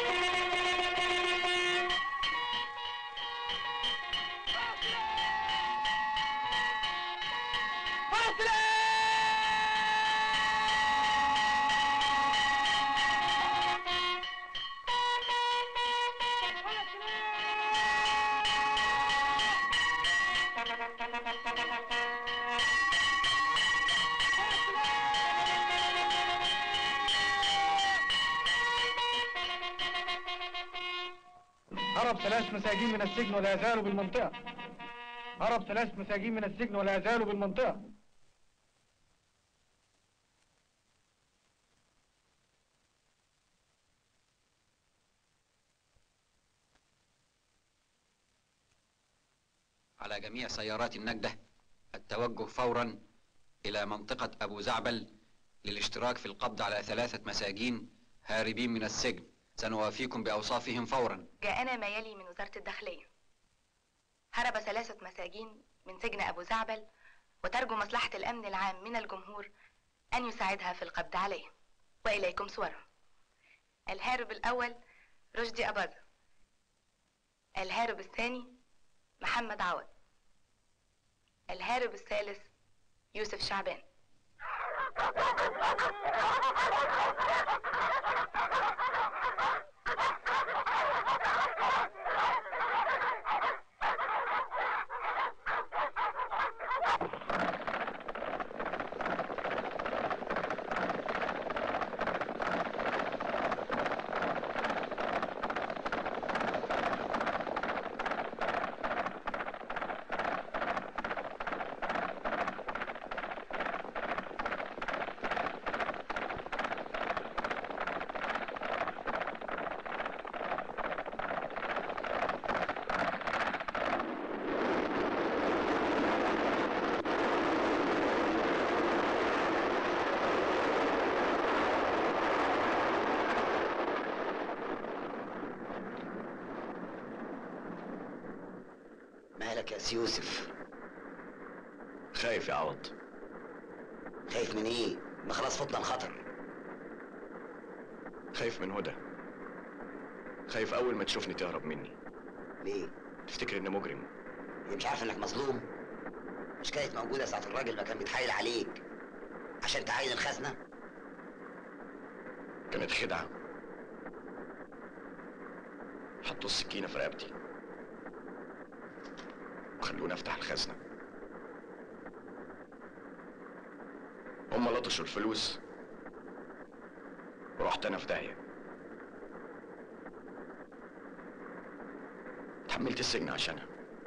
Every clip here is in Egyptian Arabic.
هرب ثلاث مساجين من السجن ولا يزالوا بالمنطقة هرب ثلاث مساجين من السجن ولا يزالوا بالمنطقة على جميع سيارات النجدة التوجه فورا إلى منطقة أبو زعبل للاشتراك في القبض على ثلاثة مساجين هاربين من السجن سنوافيكم بأوصافهم فورا جاءنا ما يلي من وزارة الداخلية هرب ثلاثة مساجين من سجن أبو زعبل وترجو مصلحة الأمن العام من الجمهور أن يساعدها في القبض عليهم وإليكم صورهم الهارب الأول رشدي أباظة الهارب الثاني محمد عوض الهارب الثالث يوسف شعبان مالك يا سي يوسف خايف يا عوض خايف من ايه ما خلاص فضنا الخطر خايف من هدى خايف اول ما تشوفني تهرب مني ليه تفتكر اني مجرم هي مش عارفه انك مظلوم مش كانت موجوده ساعه الراجل ما كان بيتحايل عليك عشان تعين الخزنه كانت خدعة حطوا السكينة في رقبتي وخلوني افتح الخزنة هم لطشوا الفلوس ورحت انا في داهية اتحملت السجن عشانها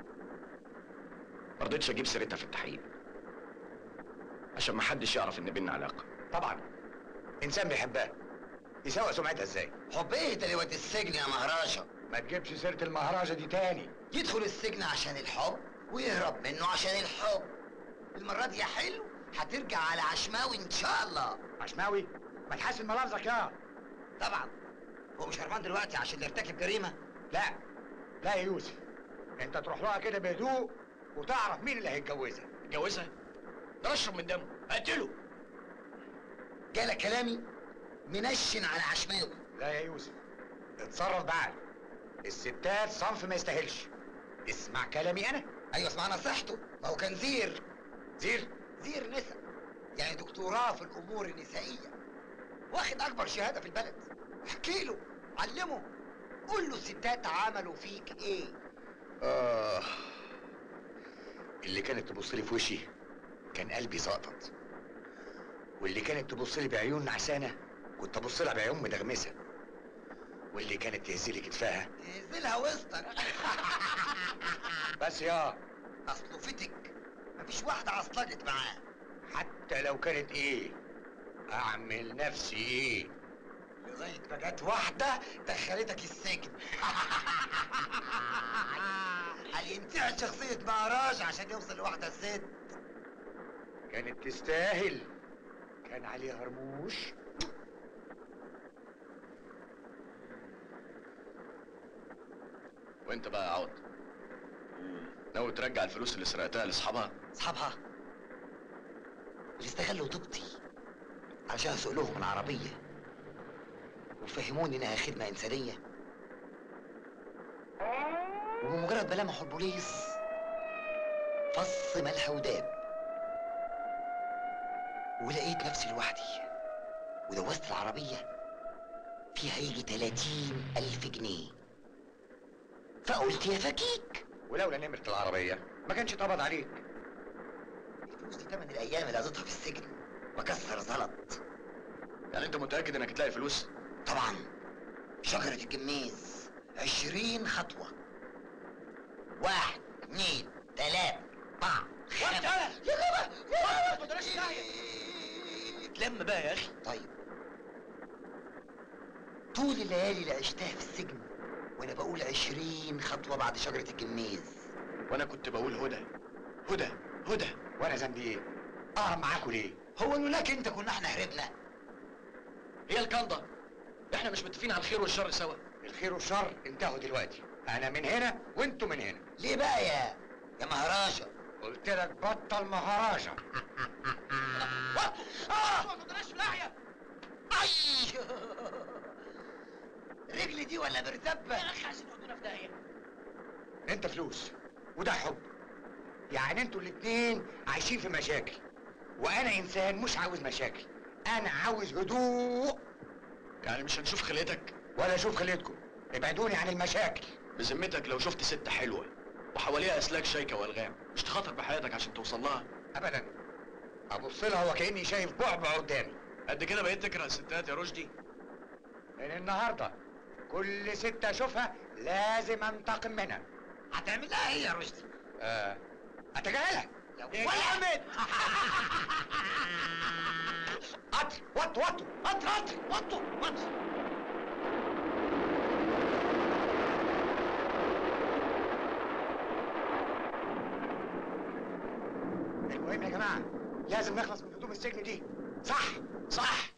مرضتش اجيب سيرتها في التحقيق عشان محدش يعرف ان بينا علاقة طبعا انسان بيحبها يسوق سمعتها ازاي حب ايه ده اللي ودي السجن يا مهراجة ما تجيبش سيره المهرجه دي تاني يدخل السجن عشان الحب ويهرب منه عشان الحب المرة دي يا حلو هترجع على عشماوي ان شاء الله عشماوي ما تحسن ملابسك يا طبعا هو مش هربان دلوقتي عشان يرتكب جريمة لا لا يا يوسف انت تروح لها كده بهدوء وتعرف مين اللي هيتجوزها اتجوزها ده اشرب من دمه اقتله جالك كلامي منشن على عشماوي لا يا يوسف اتصرف بعقل الستات صنف ما يستاهلش اسمع كلامي انا ايوه اسمع نصيحته ما هو كان زير زير زير نسا يعني دكتوراه في الامور النسائيه واخد اكبر شهاده في البلد احكي له علمه قول له الستات عملوا فيك ايه آه اللي كانت تبص لي في وشي كان قلبي زقطط واللي كانت تبص لي بعيون نعسانه كنت ابص لها بعيون مدغمسه واللي كانت تهز لي كتفها نزلها وسطك بس يا اصله فتك مفيش واحده عصلجت معاه حتى لو كانت ايه اعمل نفسي ايه لغايه ما جت واحده دخلتك السجن هل ينتهي شخصيه مهراج عشان يوصل لواحده ست كانت تستاهل كان عليها رموش وانت بقى يا عوض ناوي ترجع الفلوس اللي سرقتها لاصحابها اصحابها اللي استغلوا طيبتي علشان اسوق لهم العربيه وفهموني انها خدمه انسانيه وبمجرد ما لمحوا البوليس فص ملح وداب ولقيت نفسي لوحدي ودوست العربية فيها يجي 30 ألف جنيه فقلت يا فكيك ولولا نمرة العربية ما كانش اتقبض عليك الفلوس دي تمن الأيام اللي قضيتها في السجن وكسر زلط يعني انت متاكد انك هتلاقي فلوس طبعا شجرة الجميز عشرين خطوة واحد اثنين ثلاثة أربعة خمسة يا غابة يا غابة اتلم بقى يا اخي طيب طول الليالي اللي عشتها في السجن وانا بقول عشرين خطوة بعد شجرة الجميز وانا كنت بقول هدى هدى هدى وانا ذنبي ايه؟ اهرب معاكوا ليه؟ هو لولاك انت كنا احنا هربنا هي الكنده احنا مش متفقين على الخير والشر سوا الخير والشر انتهوا دلوقتي انا من هنا وانتوا من هنا ليه بقى يا يا مهراجة قلت لك بطل مهراجة آه! اي رجلي دي ولا مرتبة يا اخي عشان تودونا في داهية انت فلوس وده حب يعني انتوا الاتنين عايشين في مشاكل وانا انسان مش عاوز مشاكل انا عاوز هدوء يعني مش هنشوف خليتك ولا اشوف خليتكم ابعدوني عن المشاكل بذمتك لو شفت ست حلوه وحواليها اسلاك شيكه والغام مش تخاطر بحياتك عشان توصل لها ابدا ابص لها وكاني شايف بعبع قدامي قد كده بقيت تكره الستات يا رشدي من النهارده كل ست اشوفها لازم انتقم منها هتعمل لها ايه يا رشدي؟ آه. اتجاهلها يا ولد قطر وط وط قطر قطر وطوا وطوا المهم يا جماعه لازم نخلص من هدوم السجن دي صح صح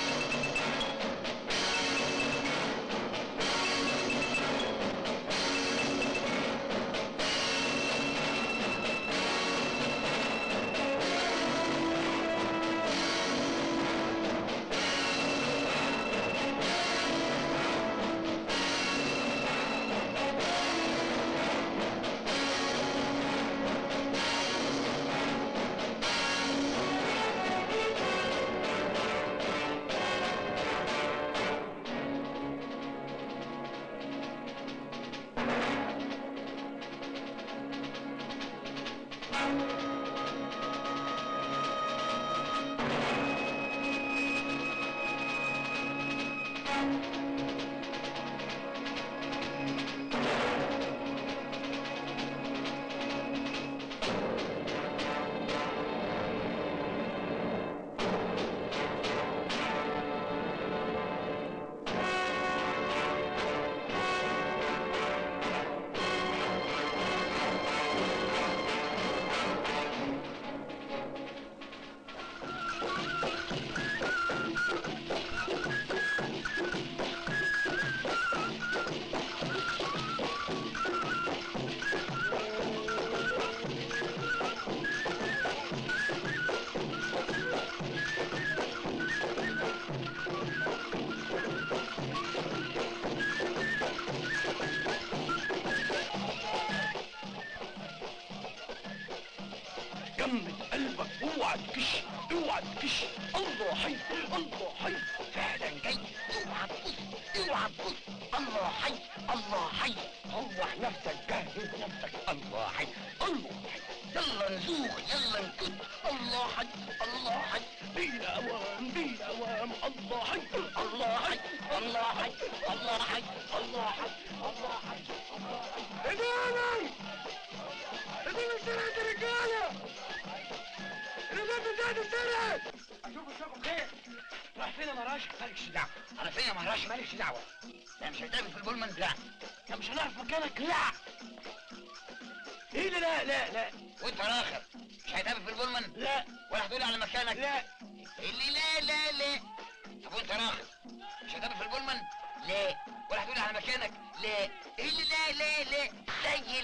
جمد قلبك اوعى تكش اوعى تكش الله حي الله حي فعلا جاي اوعى تبص اوعى تبص الله حي الله حي روح نفسك جهز نفسك الله حي الله حي يلا نزوغ يلا نكت الله حي الله حي بينا اوام بينا اوام الله حي الله حي الله حي الله حي الله حي الله حي الله حي رجالي رجالي سرعة رجالة رجالة زاد سرعة شوفوا شوفوا خير راح فين يا مراش مالكش دعوه انا فين يا مراش مالكش دعوه لا مش هتقابل في البولمان لا لا مش هنعرف مكانك لا ايه اللي لا لا لا وانت راخر مش هيتقابل في البولمان لا ولا هتقولي على مكانك لا اللي لا لا لا طب وانت راخر مش هتقابل في البولمان لا ولا هتقولي على مكانك لا اللي لا لا لا سيل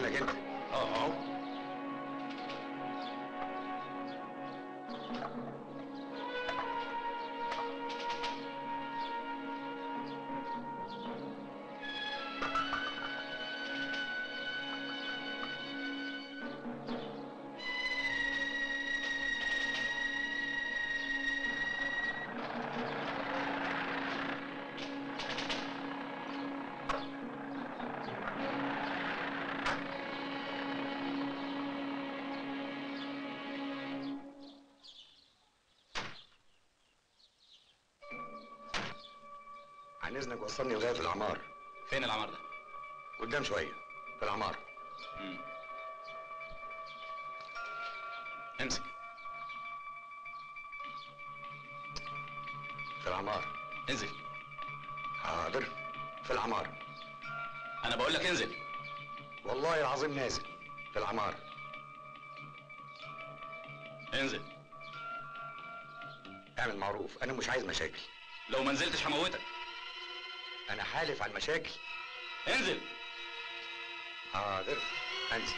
مكانك انت اه اهو عن اذنك وصلني لغايه في العمار فين العمار ده؟ قدام شويه في العمار مم. امسك في العمار انزل حاضر في العمار انا بقول لك انزل والله العظيم نازل في العمار انزل اعمل معروف انا مش عايز مشاكل لو ما نزلتش هموتك انا حالف على المشاكل انزل حاضر انزل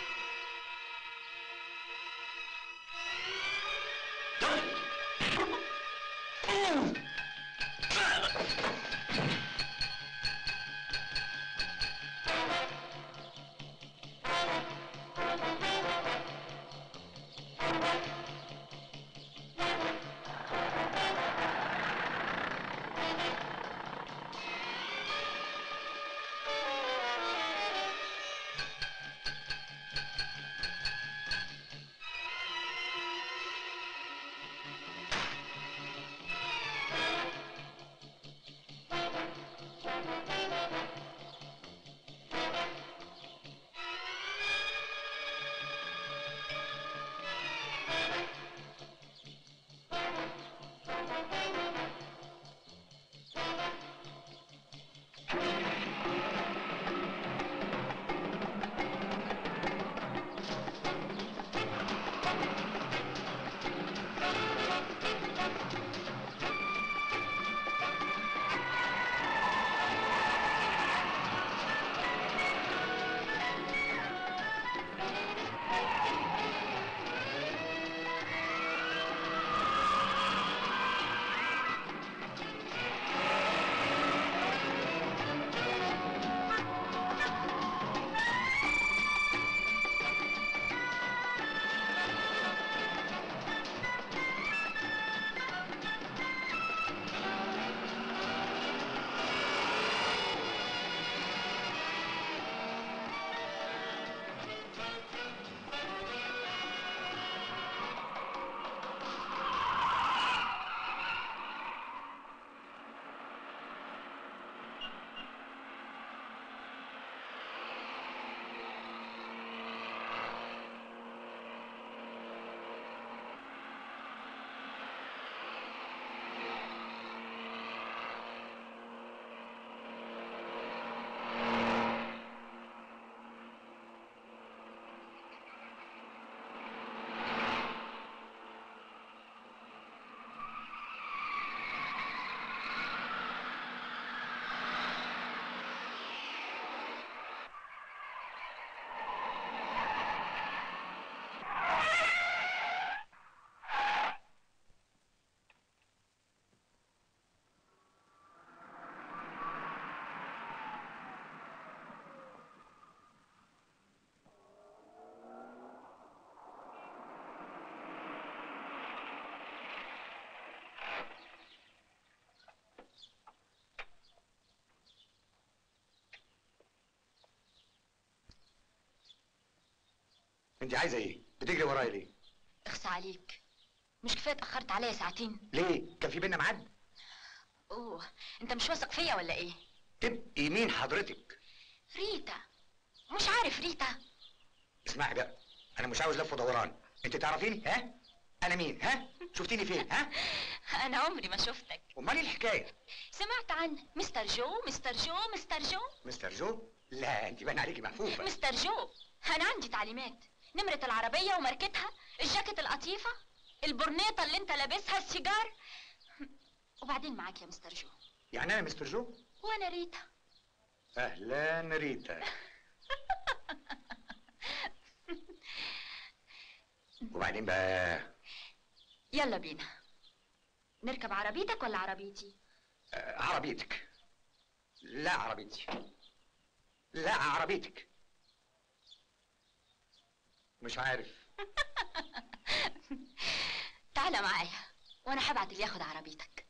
انت عايزه ايه بتجري ورايا ليه اخس عليك مش كفايه اتاخرت عليا ساعتين ليه كان في بينا ميعاد اوه انت مش واثق فيا ولا ايه تبقي مين حضرتك ريتا مش عارف ريتا اسمعي بقى انا مش عاوز لف ودوران انت تعرفيني ها انا مين ها شفتيني فين ها انا عمري ما شفتك امال ايه الحكايه سمعت عن مستر جو مستر جو مستر جو مستر جو لا انت باين عليكي محفوفه مستر جو انا عندي تعليمات نمرة العربية وماركتها الجاكيت القطيفة البرنيطة اللي انت لابسها السيجار وبعدين معاك يا مستر جو يعني انا مستر جو وانا ريتا اهلا ريتا وبعدين بقى يلا بينا نركب عربيتك ولا عربيتي آه، عربيتك لا عربيتي لا عربيتك مش عارف تعالى معايا وانا هبعت اللي ياخد عربيتك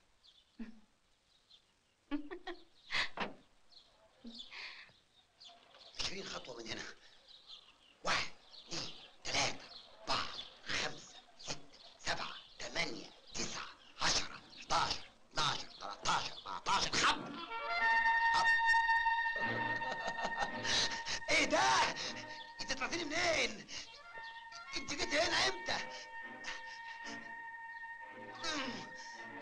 عشرين خطوة من هنا واحد اثنين ثلاثة أربعة خمسة ستة سبعة ثمانية تسعة عشرة 11 12 13 14 خم أب- ايه ده؟ انت طلعتني منين؟ انت جيت هنا امتى؟ أمم.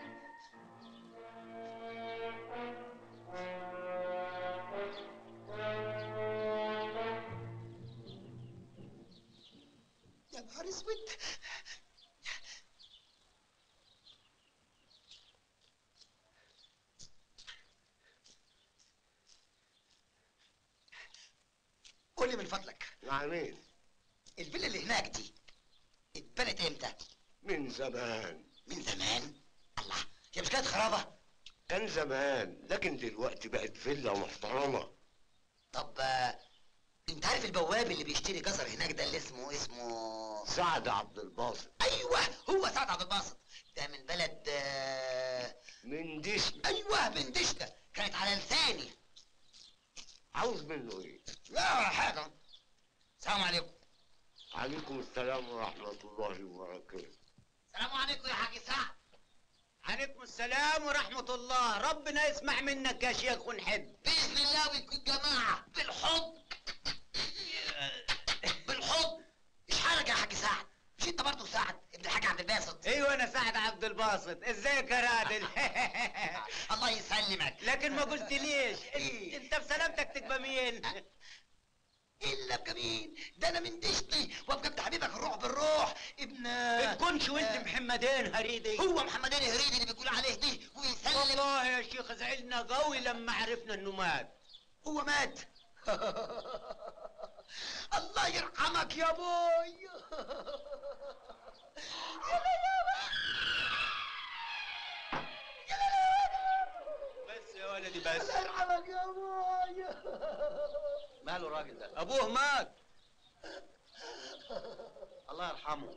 يا نهار اسود قول لي من فضلك نعمين الفيلا اللي هناك دي اتبنت امتى؟ من زمان من زمان؟ الله هي مش كانت خرابة؟ كان زمان لكن دلوقتي بقت فيلا محترمة طب آه، انت عارف البواب اللي بيشتري جزر هناك ده اللي اسمه اسمه سعد عبد الباسط ايوه هو سعد عبد الباسط ده من بلد آه، من دسم ايوه من دشته كانت على لساني عاوز منه ايه؟ لا ولا حاجه السلام عليكم عليكم السلام ورحمة الله وبركاته السلام عليكم يا حاج سعد عليكم السلام ورحمة الله ربنا يسمع منك يا شيخ ونحب باذن الله ويكون جماعه بالحب بالحب مش حالك يا حاج سعد مش انت برضه سعد ابن الحاج عبد الباسط ايوه انا سعد عبد الباسط ازيك يا رادل الله يسلمك لكن ما قلت ليش إيه؟ انت بسلامتك تبقى مين الا بجميل ده انا من دشتي وابقى ابن حبيبك الروح بالروح ابن تكونش ولد آه. محمدين هريدي هو محمدين الهريدي اللي بيقول عليه دي ويسلم والله يا شيخ زعلنا قوي لما عرفنا انه مات هو مات الله يرحمك يا ابوي بس يا ولدي بس الله يرحمك يا ابوي ماله الراجل ده ابوه مات الله يرحمه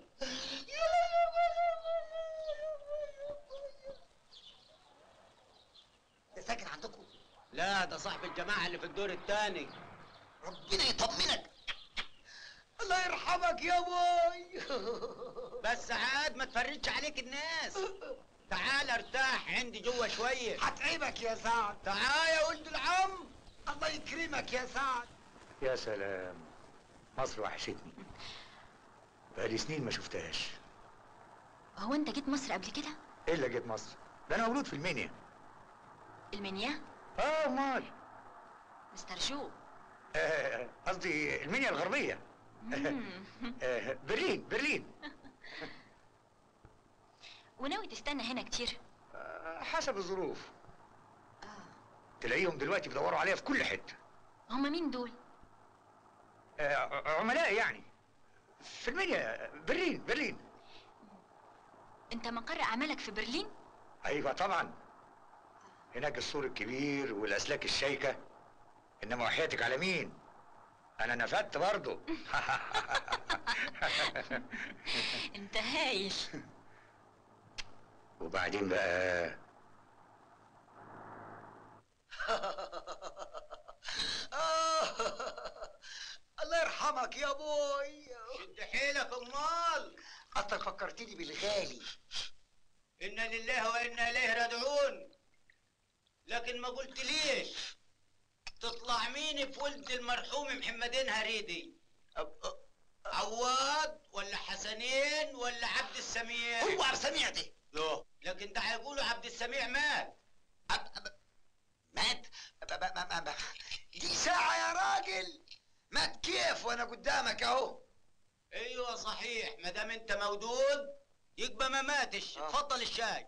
ده ساكن عندكم لا ده صاحب الجماعة اللي في الدور الثاني ربنا يطمنك الله يرحمك يا ابوي بس عاد ما تفرجش عليك الناس تعال ارتاح عندي جوا شوية هتعبك يا سعد تعال يا ولد العم الله يكرمك يا سعد يا سلام مصر وحشتني بقالي سنين ما شفتهاش هو انت جيت مصر قبل كده الا جيت مصر ده انا مولود في المنيا المنيا اه امال مستر شو آه، قصدي المنيا الغربيه مم. آه، برلين برلين وناوي تستنى هنا كتير آه، حسب الظروف آه. تلاقيهم دلوقتي بيدوروا عليا في كل حته هما مين دول آه، عملاء يعني في المنيا برلين برلين انت مقر اعمالك في برلين ايوه طبعا هناك السور الكبير والاسلاك الشيكه انما وحياتك على مين انا نفدت برضه انت هايل وبعدين بقى الله يرحمك يا ابوي شد حيلك امال اصلك فكرتني بالغالي انا لله وانا اليه راجعون لكن ما قلت ليش تطلع مين في ولد المرحوم محمدين هريدي عواد ولا حسنين ولا عبد السميع هو عبد السميع دي لا لكن ده هيقولوا عبد السميع مات أب- أب- مات أب- أب- أب- أب- دي ساعة يا راجل مات كيف وانا قدامك اهو ايوه صحيح ما دام انت مودود يبقى ما ماتش آه. اتفضل الشاي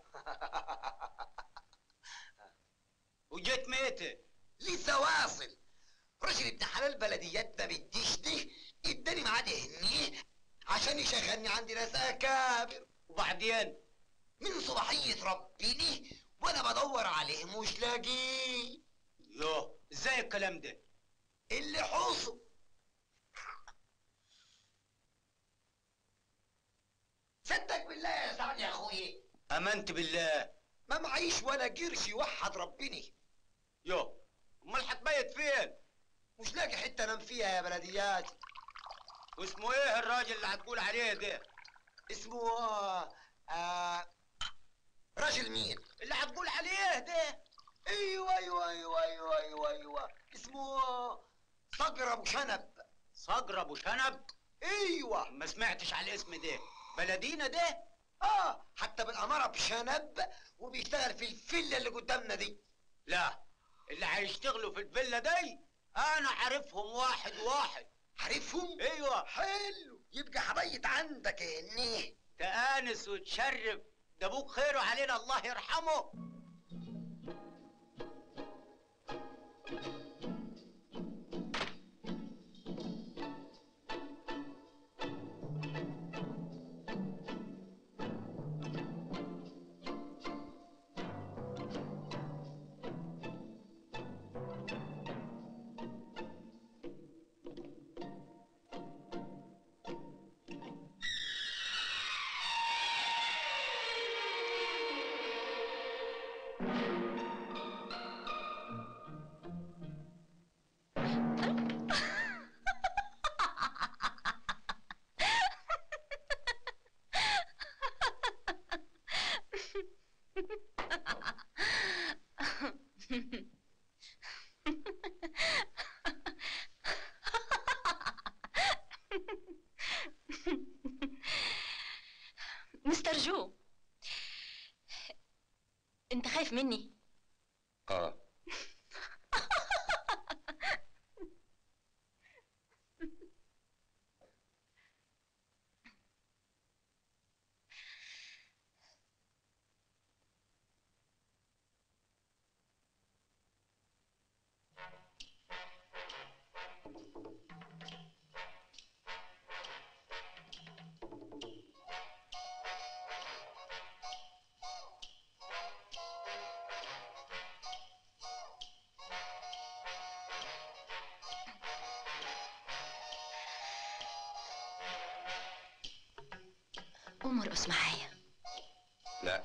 وجيت ميتة لسه واصل رجل ابن حلال بلدياتنا بالدشني اداني ميعاد هني عشان يشغلني عند ناس اكابر وبعدين من صباحية ربيني وانا بدور عليه مش لاقيه يوه ازاي الكلام ده اللي حوصه صدق بالله يا سعد يا اخوي امنت بالله ما معيش ولا قرش يوحد ربني يوه امال هتبيت فين مش لاقي حته انام فيها يا بلدياتي واسمه ايه الراجل اللي هتقول عليه ده اسمه آه آه راجل مين اللي هتقول عليه ده ايوه ايوه ايوه ايوه ايوه ايوه اسمه آه، صقر ابو شنب صقر ابو شنب ايوه ما سمعتش على الاسم ده بلدينا ده اه حتى بالاماره بشنب وبيشتغل في الفيلا اللي قدامنا دي لا اللي هيشتغلوا في الفيلا دي انا عارفهم واحد واحد عارفهم ايوه حلو يبقى حبيت عندك اني تآنس وتشرف ده ابوك خيره علينا الله يرحمه مستر جو انت خايف مني اه قوم ارقص معايا لا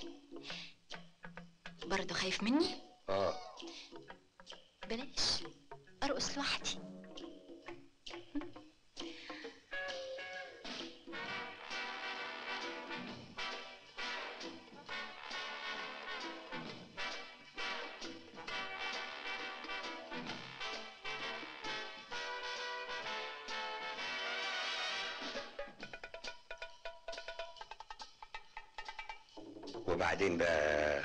برضه خايف مني اه بلاش ارقص لوحدي وبعدين بقى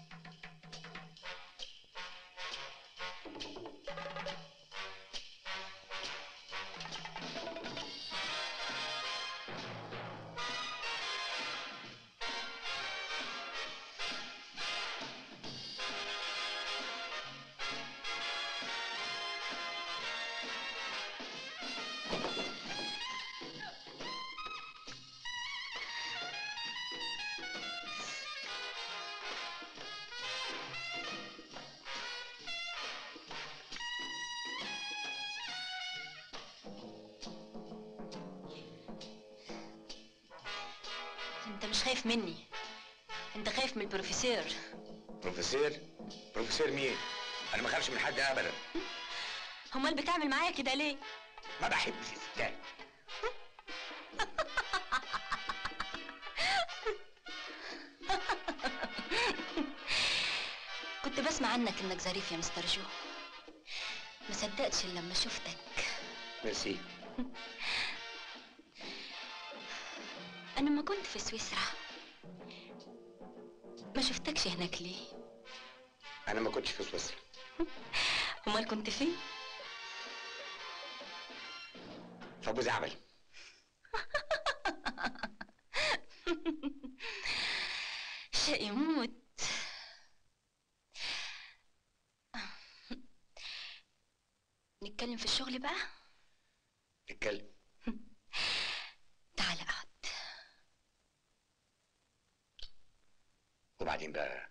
انت مش خايف مني انت خايف من البروفيسور بروفيسور بروفيسور مين انا ما خافش من حد ابدا امال بتعمل معايا كده ليه ما بحبش الستات كنت بسمع عنك انك ظريف يا مستر جو ما صدقتش إلا لما شفتك ميرسي انا لما كنت في سويسرا ما شفتكش هناك ليه انا ما كنتش في سويسرا امال كنت فين في ابو زعبل شيء يموت نتكلم في الشغل بقى نتكلم تعال وبعدين بقى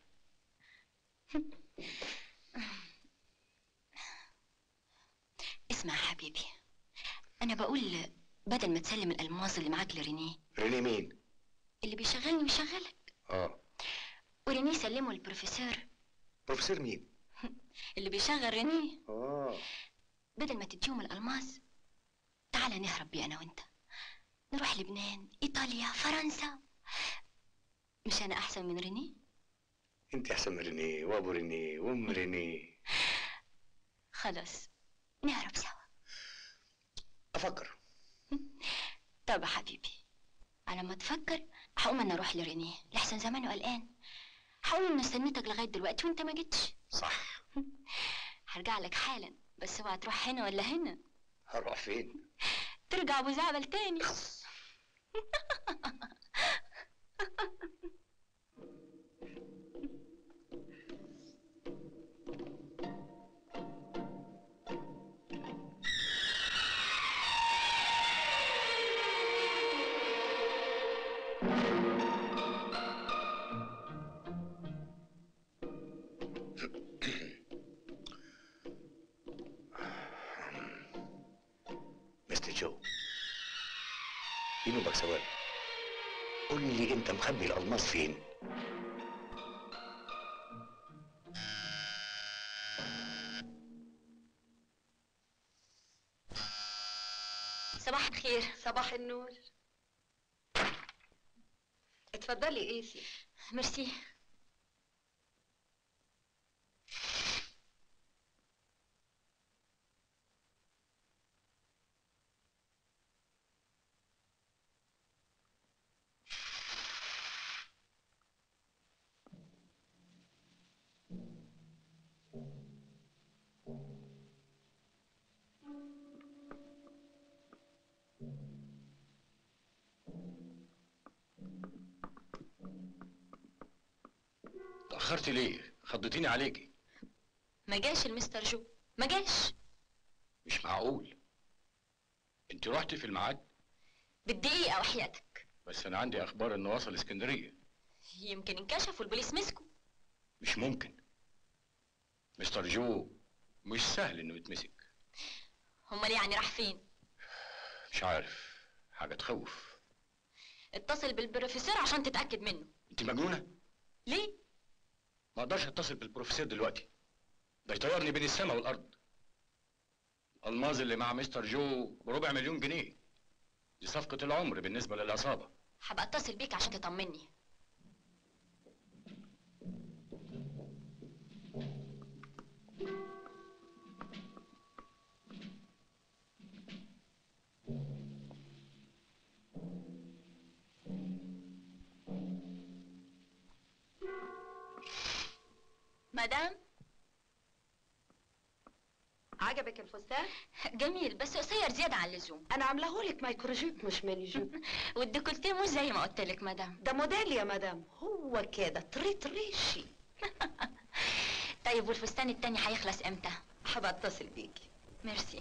اسمع يا حبيبي انا بقول بدل ما تسلم الالماس اللي معاك لرينيه ريني مين اللي بيشغلني ويشغلك اه ورينيه سلمه للبروفيسور بروفيسور مين اللي بيشغل رينيه اه بدل ما تديهم الالماس تعال نهرب بيه انا وانت نروح لبنان ايطاليا فرنسا مش انا احسن من رينيه انت احسن من ريني وابو ريني وام ريني خلاص نهرب سوا افكر طب يا حبيبي على ما تفكر هقوم انا اروح لرينيه لحسن زمانه قلقان هقول انه استنيتك لغايه دلوقتي وانت ما جيتش صح هرجع لك حالا بس اوعى تروح هنا ولا هنا هروح فين ترجع ابو زعبل تاني مستر جو ينوبك سواد قول لي انت مخبي الالماس فين صباح الخير صباح النور اتفضلي قيسي ميرسي تأخرتي ليه؟ خضتيني عليكي ما جاش المستر جو ما جاش مش معقول انت رحتي في الميعاد بالدقيقة وحياتك بس انا عندي اخبار انه وصل اسكندريه يمكن انكشف والبوليس مسكه مش ممكن مستر جو مش سهل انه يتمسك امال يعني راح فين مش عارف حاجه تخوف اتصل بالبروفيسور عشان تتأكد منه انت مجنونه ليه ما اقدرش اتصل بالبروفيسور دلوقتي ده يطيرني بين السماء والارض الالماظ اللي مع مستر جو بربع مليون جنيه دي صفقه العمر بالنسبه للعصابه هبقى اتصل بيك عشان تطمني مدام عجبك الفستان؟ جميل بس قصير زيادة عن اللزوم انا عاملاه لك مايكروجيب مش ميني جيب والديكولتيه مش زي ما قلت لك مدام ده موديل يا مدام هو كده طريط ريشي طيب والفستان التاني هيخلص امتى هبقى اتصل بيكي ميرسي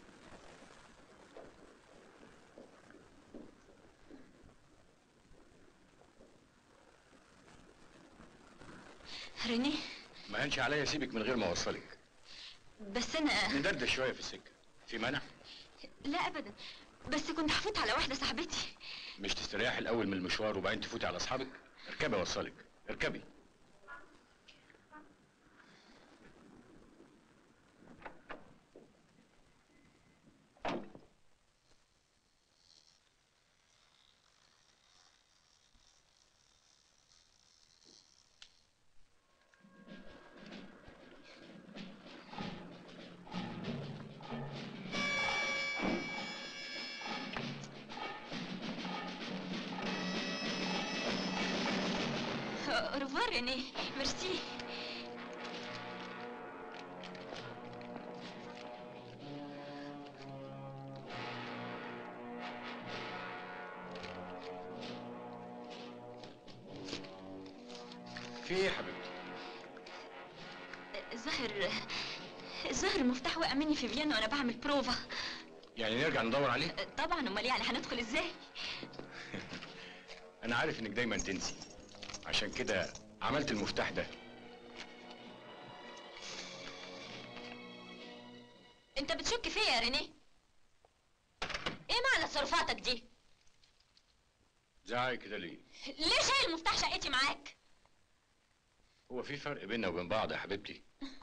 ريني ما هنش عليا اسيبك من غير ما اوصلك بس انا ندردش شويه في السكه في مانع لا ابدا بس كنت هفوت على واحده صاحبتي مش تستريحي الاول من المشوار وبعدين تفوتي على اصحابك اركبي اوصلك اركبي ريفوار ريني ميرسي في ايه يا حبيبتي الظاهر الظاهر المفتاح وقع مني في فيينا وانا بعمل بروفا يعني نرجع ندور عليه طبعا امال يعني هندخل ازاي انا عارف انك دايما تنسي عشان كده عملت المفتاح ده انت بتشك فيا يا رينيه ايه معنى تصرفاتك دي زعق كده ليه ليه شايل مفتاح شقتي معاك هو في فرق بيننا وبين بعض يا حبيبتي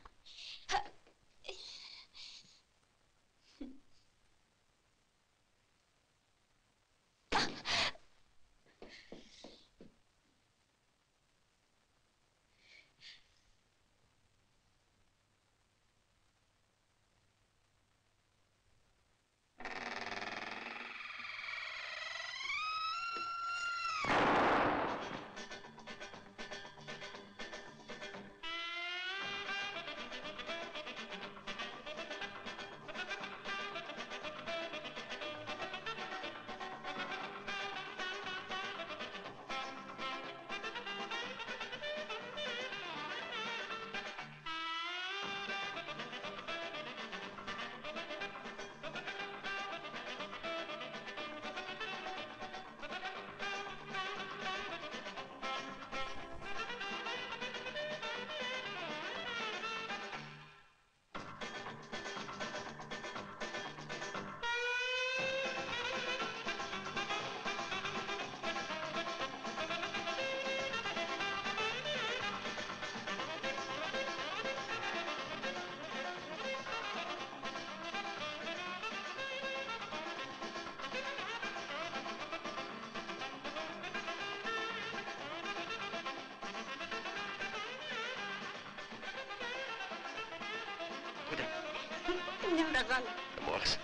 هدى النمرة غلط لا مؤاخذة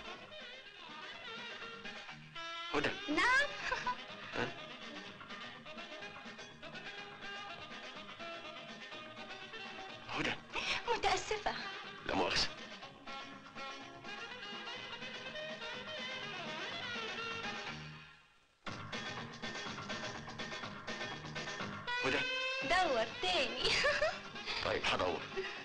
هدى نعم هدى متأسفة لا مؤاخذة هدى دور تاني طيب هدور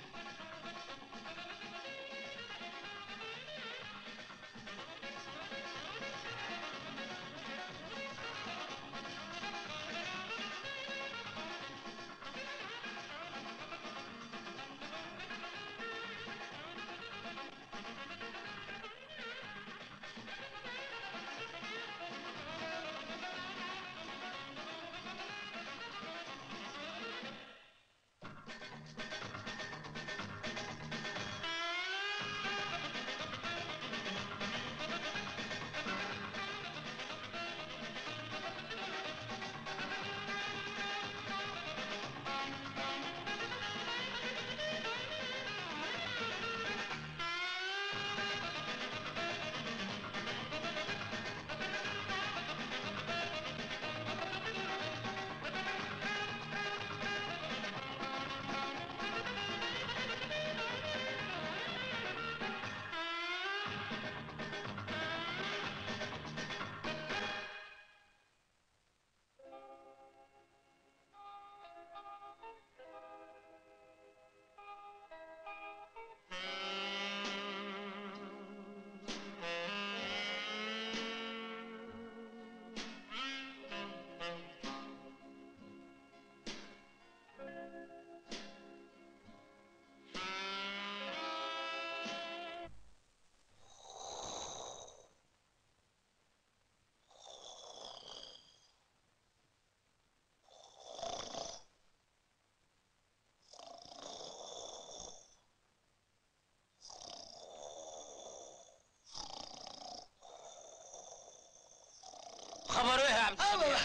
خبر ايه يا عبد السميع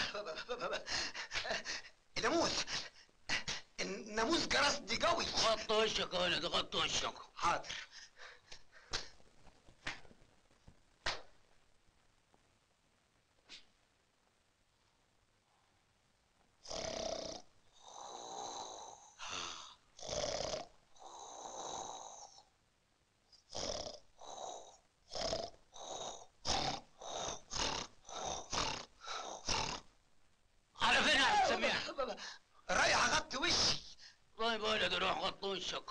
الناموس الناموس جرسني قوي غط وشك يا ولد غط وشك حاضر على فين يا عبد السميع رايح اغطي وشي طيب يا ولد روح غط وشك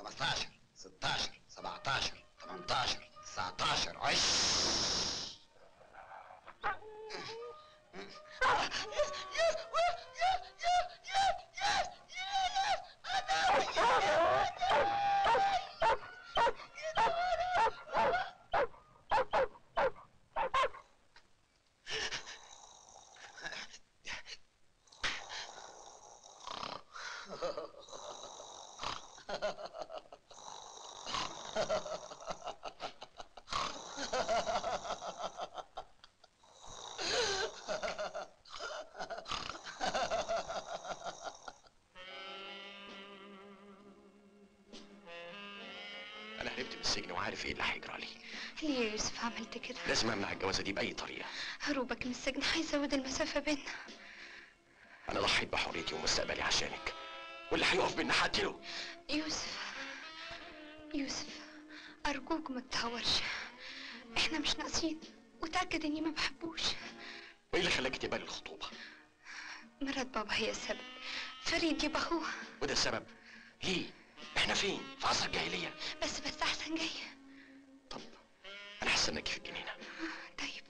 15 16 17 18 19 20 انا هربت من السجن وعارف ايه اللي هيجرى لي ليه يا يوسف عملت كده لازم امنع الجوازه دي باي طريقه هروبك من السجن هيزود المسافة بيننا انا ضحيت بحريتي ومستقبلي عشانك واللي هيقف بينا هقتله يوسف يوسف أرجوك ما تتهورش احنا مش ناقصين وتأكد اني ما بحبوش وايه اللي خلاك تقبل الخطوبه مرات بابا هي السبب فريد يبقى اخوها وده السبب ليه احنا فين في عصر الجاهليه بس بس احسن جاي انا هستناكي في الجنينه طيب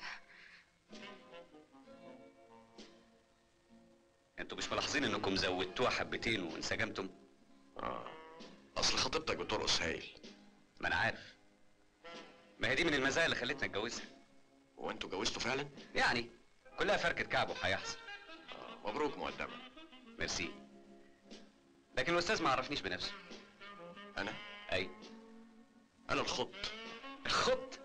انتوا مش ملاحظين انكم زودتوها حبتين وانسجمتم؟ اه اصل خطيبتك بترقص هايل ما انا عارف ما هي دي من المزايا اللي خلتنا اتجوزها هو انتوا اتجوزتوا فعلا؟ يعني كلها فركة كعب وهيحصل آه مبروك مقدما ميرسي لكن الاستاذ ما عرفنيش بنفسه انا اي انا الخط الخط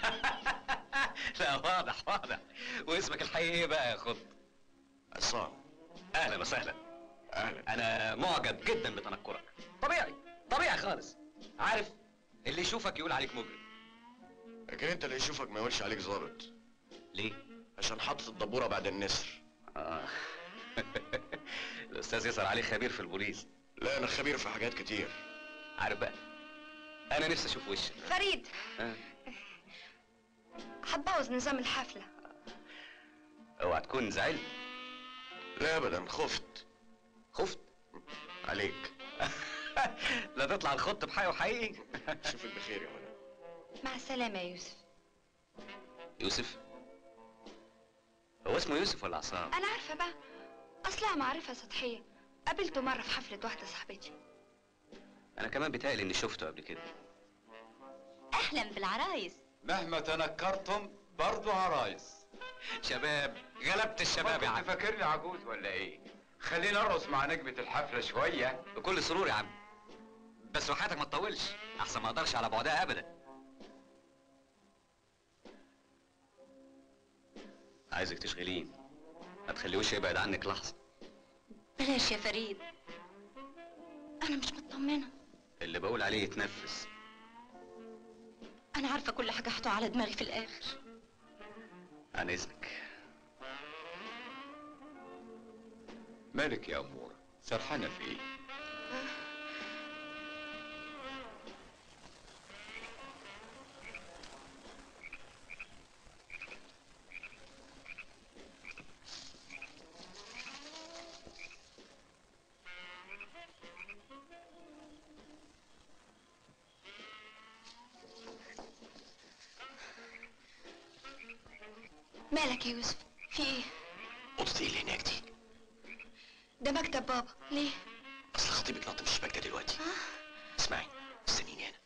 لا واضح واضح واسمك الحقيقي ايه بقى يا خط عصام اهلا وسهلا اهلا انا معجب جدا بتنكرك طبيعي طبيعي خالص عارف اللي يشوفك يقول عليك مجرم لكن انت اللي يشوفك ما يقولش عليك ظابط ليه عشان حاطط الدبوره بعد النسر اه الاستاذ يسأل عليه خبير في البوليس لا انا خبير في حاجات كتير عارف بقى انا نفسي اشوف وشك فريد آه. هتبوظ نظام الحفلة اوعى تكون زعلت لا ابدا خفت خفت عليك لا تطلع الخط بحقه حقيقي اشوفك بخير يا هنا مع السلامة يا يوسف يوسف هو اسمه يوسف ولا عصام أنا عارفة بقى أصلها معرفة سطحية قابلته مرة في حفلة واحدة صاحبتي انا كمان بيتهيألي اني شفته قبل كده اهلا بالعرايس مهما تنكرتم برضو عرايس شباب غلبت الشباب يا انت عم فاكرني عجوز ولا ايه خلينا نرقص مع نجمة الحفلة شوية بكل سرور يا عم بس وحياتك ما تطولش احسن ما اقدرش على بعدها ابدا عايزك تشغلين ما تخليهوش يبعد عنك لحظه بلاش يا فريد أنا مش مطمنة اللي بقول عليه يتنفس أنا عارفة كل حاجة هتقع على دماغي في الآخر عن اذنك مالك يا أمورة سرحانة في ايه مالك يا يوسف في إيه اوضتي ايه اللي هناك دي ده مكتب بابا ليه اصل خطيبك نط من الشباك ده دلوقتي اسمعي استنيني هنا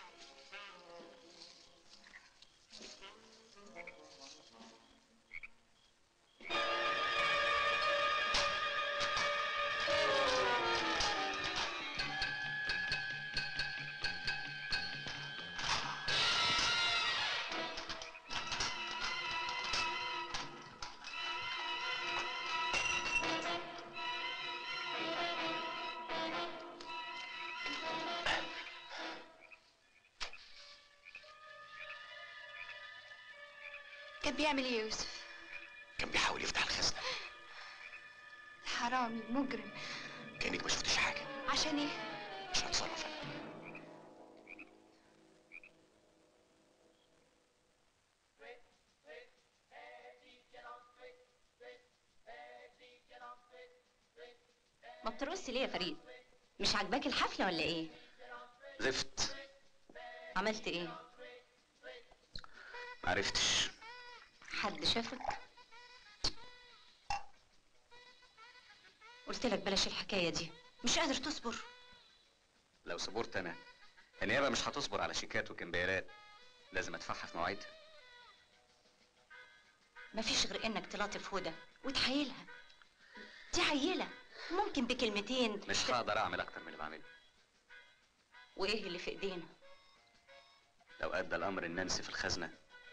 كان بيعمل إيه يا يوسف كان بيحاول يفتح الخزنه حرامي مجرم كانك ما شفتش حاجه عشان إيه مش هتصرف انا ما بترقصي ليه يا فريد مش عاجباك الحفله ولا ايه زفت عملت ايه معرفتش حد شافك قلت لك بلاش الحكايه دي مش قادر تصبر لو صبرت انا النيابه مش هتصبر على شيكات وكمبيالات لازم ادفعها في مواعيدها مفيش غير انك تلاطف هدى وتحايلها دي عيله ممكن بكلمتين مش هقدر اعمل اكتر من اللي بعمله وايه اللي في ايدينا لو ادى الامر ان ننسف الخزنه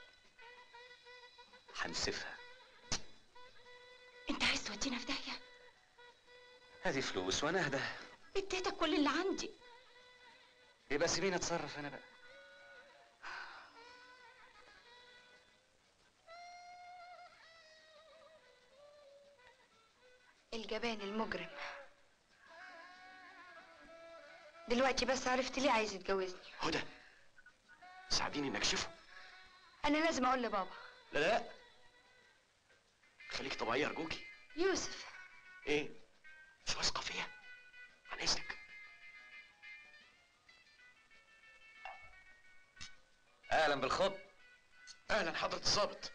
هنسفها انت عايز تودينا في داهيه هذه فلوس وانا اهدى اديتك كل اللي عندي يبقى سيبيني اتصرف انا بقى الجبان المجرم دلوقتي بس عرفت ليه عايز يتجوزني هدى ساعديني نكشفه انا لازم اقول لبابا لا لا خليك طبيعية أرجوكي يوسف إيه؟ مش واثقة فيا؟ عن إذنك اهلا بالخط أهلا حضرة الظابط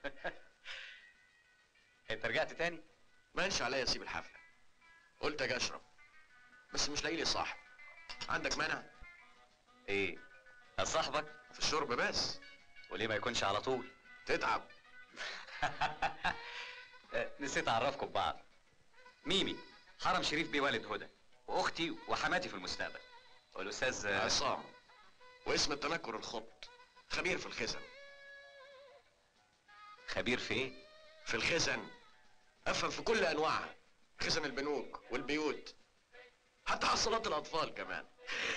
انت رجعت تاني مانش عليا أسيب الحفلة قلت أجي أشرب بس مش لاقي لي صاحب عندك مانع؟ ايه صاحبك في الشرب بس وليه ما يكونش على طول تتعب نسيت اعرفكم ببعض ميمي حرم شريف بيه والد هدى واختي وحماتي في المستقبل والاستاذ عصام واسم التنكر الخط خبير في الخزن خبير في ايه في الخزن افهم في كل انواعها خزن البنوك والبيوت حتى حصلات الاطفال كمان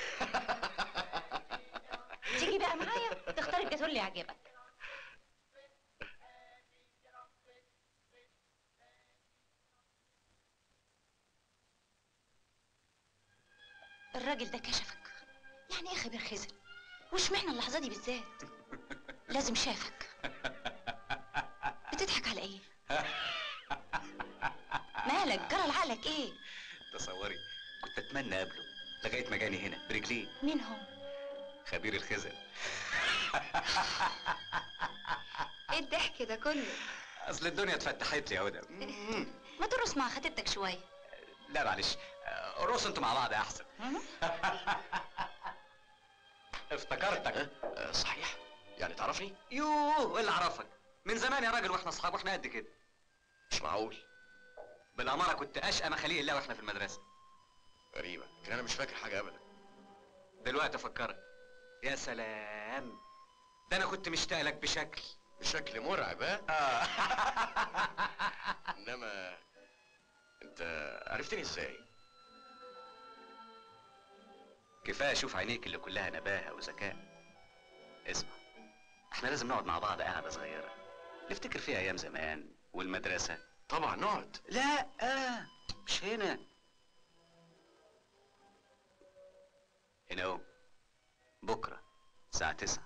تيجي بقى معايا تختار الجاتوه اللي يعجبك الراجل ده كشفك يعني ايه خبير خزن واشمعنى اللحظه دي بالذات لازم شافك بتضحك على ايه مالك جرى لعقلك ايه تصوري كنت اتمنى اقابله لغايه ما جاني هنا برجليه مين هم خبير الخزن ايه الضحك ده كله اصل الدنيا اتفتحت لي يا هدى ما ترقص مع خطيبتك شويه لا معلش آه، رقصوا انتوا مع بعض احسن افتكرتك أه صحيح يعني تعرفني يوه ايه اللي عرفك من زمان يا راجل واحنا اصحاب واحنا قد كده مش معقول بالاماره كنت اشقى مخاليق الله واحنا في المدرسه غريبة لكن انا مش فاكر حاجة ابدا دلوقتي افكرك يا سلام ده انا كنت مشتاق لك بشكل بشكل مرعب ها آه. انما انت عرفتني ازاي كفايه اشوف عينيك اللي كلها نباهه وذكاء اسمع احنا لازم نقعد مع بعض قعده صغيره نفتكر فيها ايام زمان والمدرسه طبعا نقعد لا آه مش هنا هنا اهو بكره الساعه 9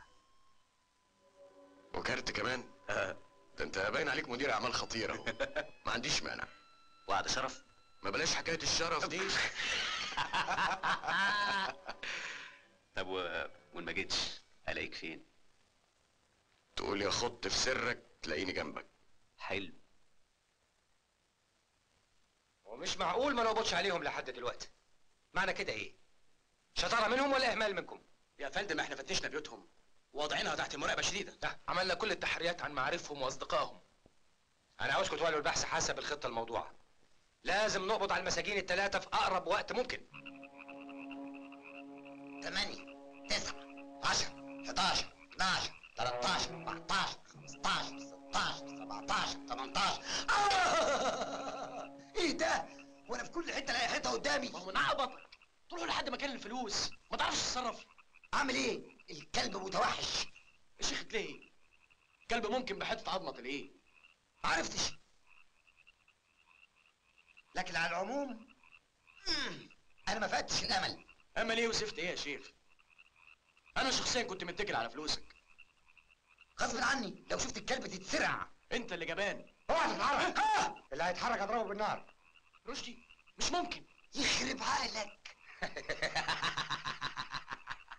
وكارت كمان آه. ده انت باين عليك مدير اعمال خطير اهو ما عنديش مانع وعد شرف ما بلاش حكايه الشرف دي طب و... وإن ما جيتش الاقيك فين تقول يا خط في سرك تلاقيني جنبك حلو ومش معقول ما نقبضش عليهم لحد دلوقتي معنى كده ايه شطاره منهم ولا اهمال منكم يا فندم احنا فتشنا بيوتهم ووضعينها تحت مراقبه شديده لا عملنا كل التحريات عن معارفهم واصدقائهم انا عاوزكم تولوا البحث حسب الخطه الموضوعه لازم نقبض على المساجين الثلاثه في اقرب وقت ممكن ثمانية تسعة عشرة 11 12 13 14 15 16 17 18 آه! ايه ده؟ وانا في كل حته الاقي حيطه قدامي ما هو من عبط تروح لحد مكان الفلوس ما تعرفش تتصرف اعمل ايه؟ الكلب متوحش يا شيخ ليه كلب ممكن بحته عظمه تلاقيه عرفتش لكن على العموم مم، انا ما فقدتش الامل امل ايه وسفت ايه يا شيخ انا شخصيا كنت متكل على فلوسك غصب عني لو شفت الكلب تتسرع انت اللي جبان اوعى تتحرك اللي هيتحرك اضربه بالنار رشدي مش ممكن يخرب عقلك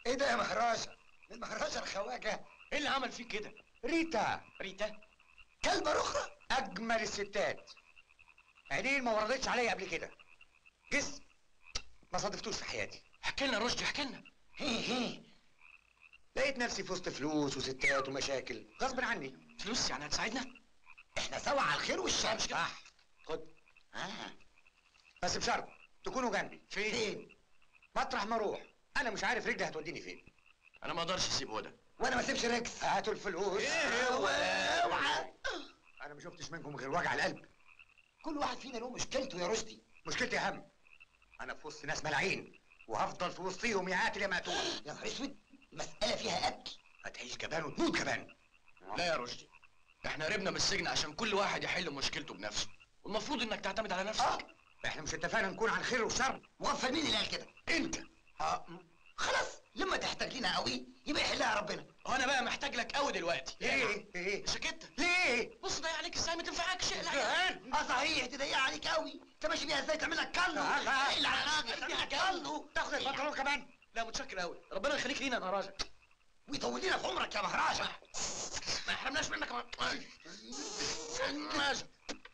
ايه ده يا مهراجة المهراجة الخواجة ايه اللي عمل فيك كده ريتا ريتا كلبة اخرى اجمل الستات عينين ما وردتش عليا قبل كده جسم ما صادفتوش في حياتي احكي لنا رشدي احكي لنا هي هي لقيت نفسي في وسط فلوس وستات ومشاكل غصب عني فلوس يعني هتساعدنا احنا سوا على الخير والشر مش كده خد اه بس بشرط تكونوا جنبي فين فين مطرح ما اروح انا مش عارف رجلي هتوديني فين انا ما اقدرش اسيب هدى وانا ما اسيبش ريكس هاتوا الفلوس ايه هو اوعى انا ما شفتش منكم غير وجع القلب كل واحد فينا له مشكلته يا رشدي مشكلتي اهم انا في وسط ناس ملاعين وهفضل في وسطيهم يا قاتل يا مقتول يا نهار اسود المسألة فيها قتل هتعيش جبان وتموت جبان لا يا رشدي احنا هربنا من السجن عشان كل واحد يحل مشكلته بنفسه والمفروض انك تعتمد على نفسك اه احنا مش اتفقنا نكون على الخير والشر وقف مين اللي قال كده انت اه خلاص لما تحتاج لنا قوي يبقى يحلها ربنا وانا بقى محتاج لك قوي دلوقتي ايه ايه سكت ليه بص ضيع عليك ازاي ما تنفعكش اقلع اه صحيح تضيق عليك قوي انت ماشي بيها ازاي تعمل لك كلو لا، لا. اقلع الراجل تعمل لك كلو تاخد البنطلون كمان لا متشكر قوي ربنا يخليك لينا يا مهراجة ويطول لنا في عمرك يا مهراجة ما يحرمناش منك يا مهراجة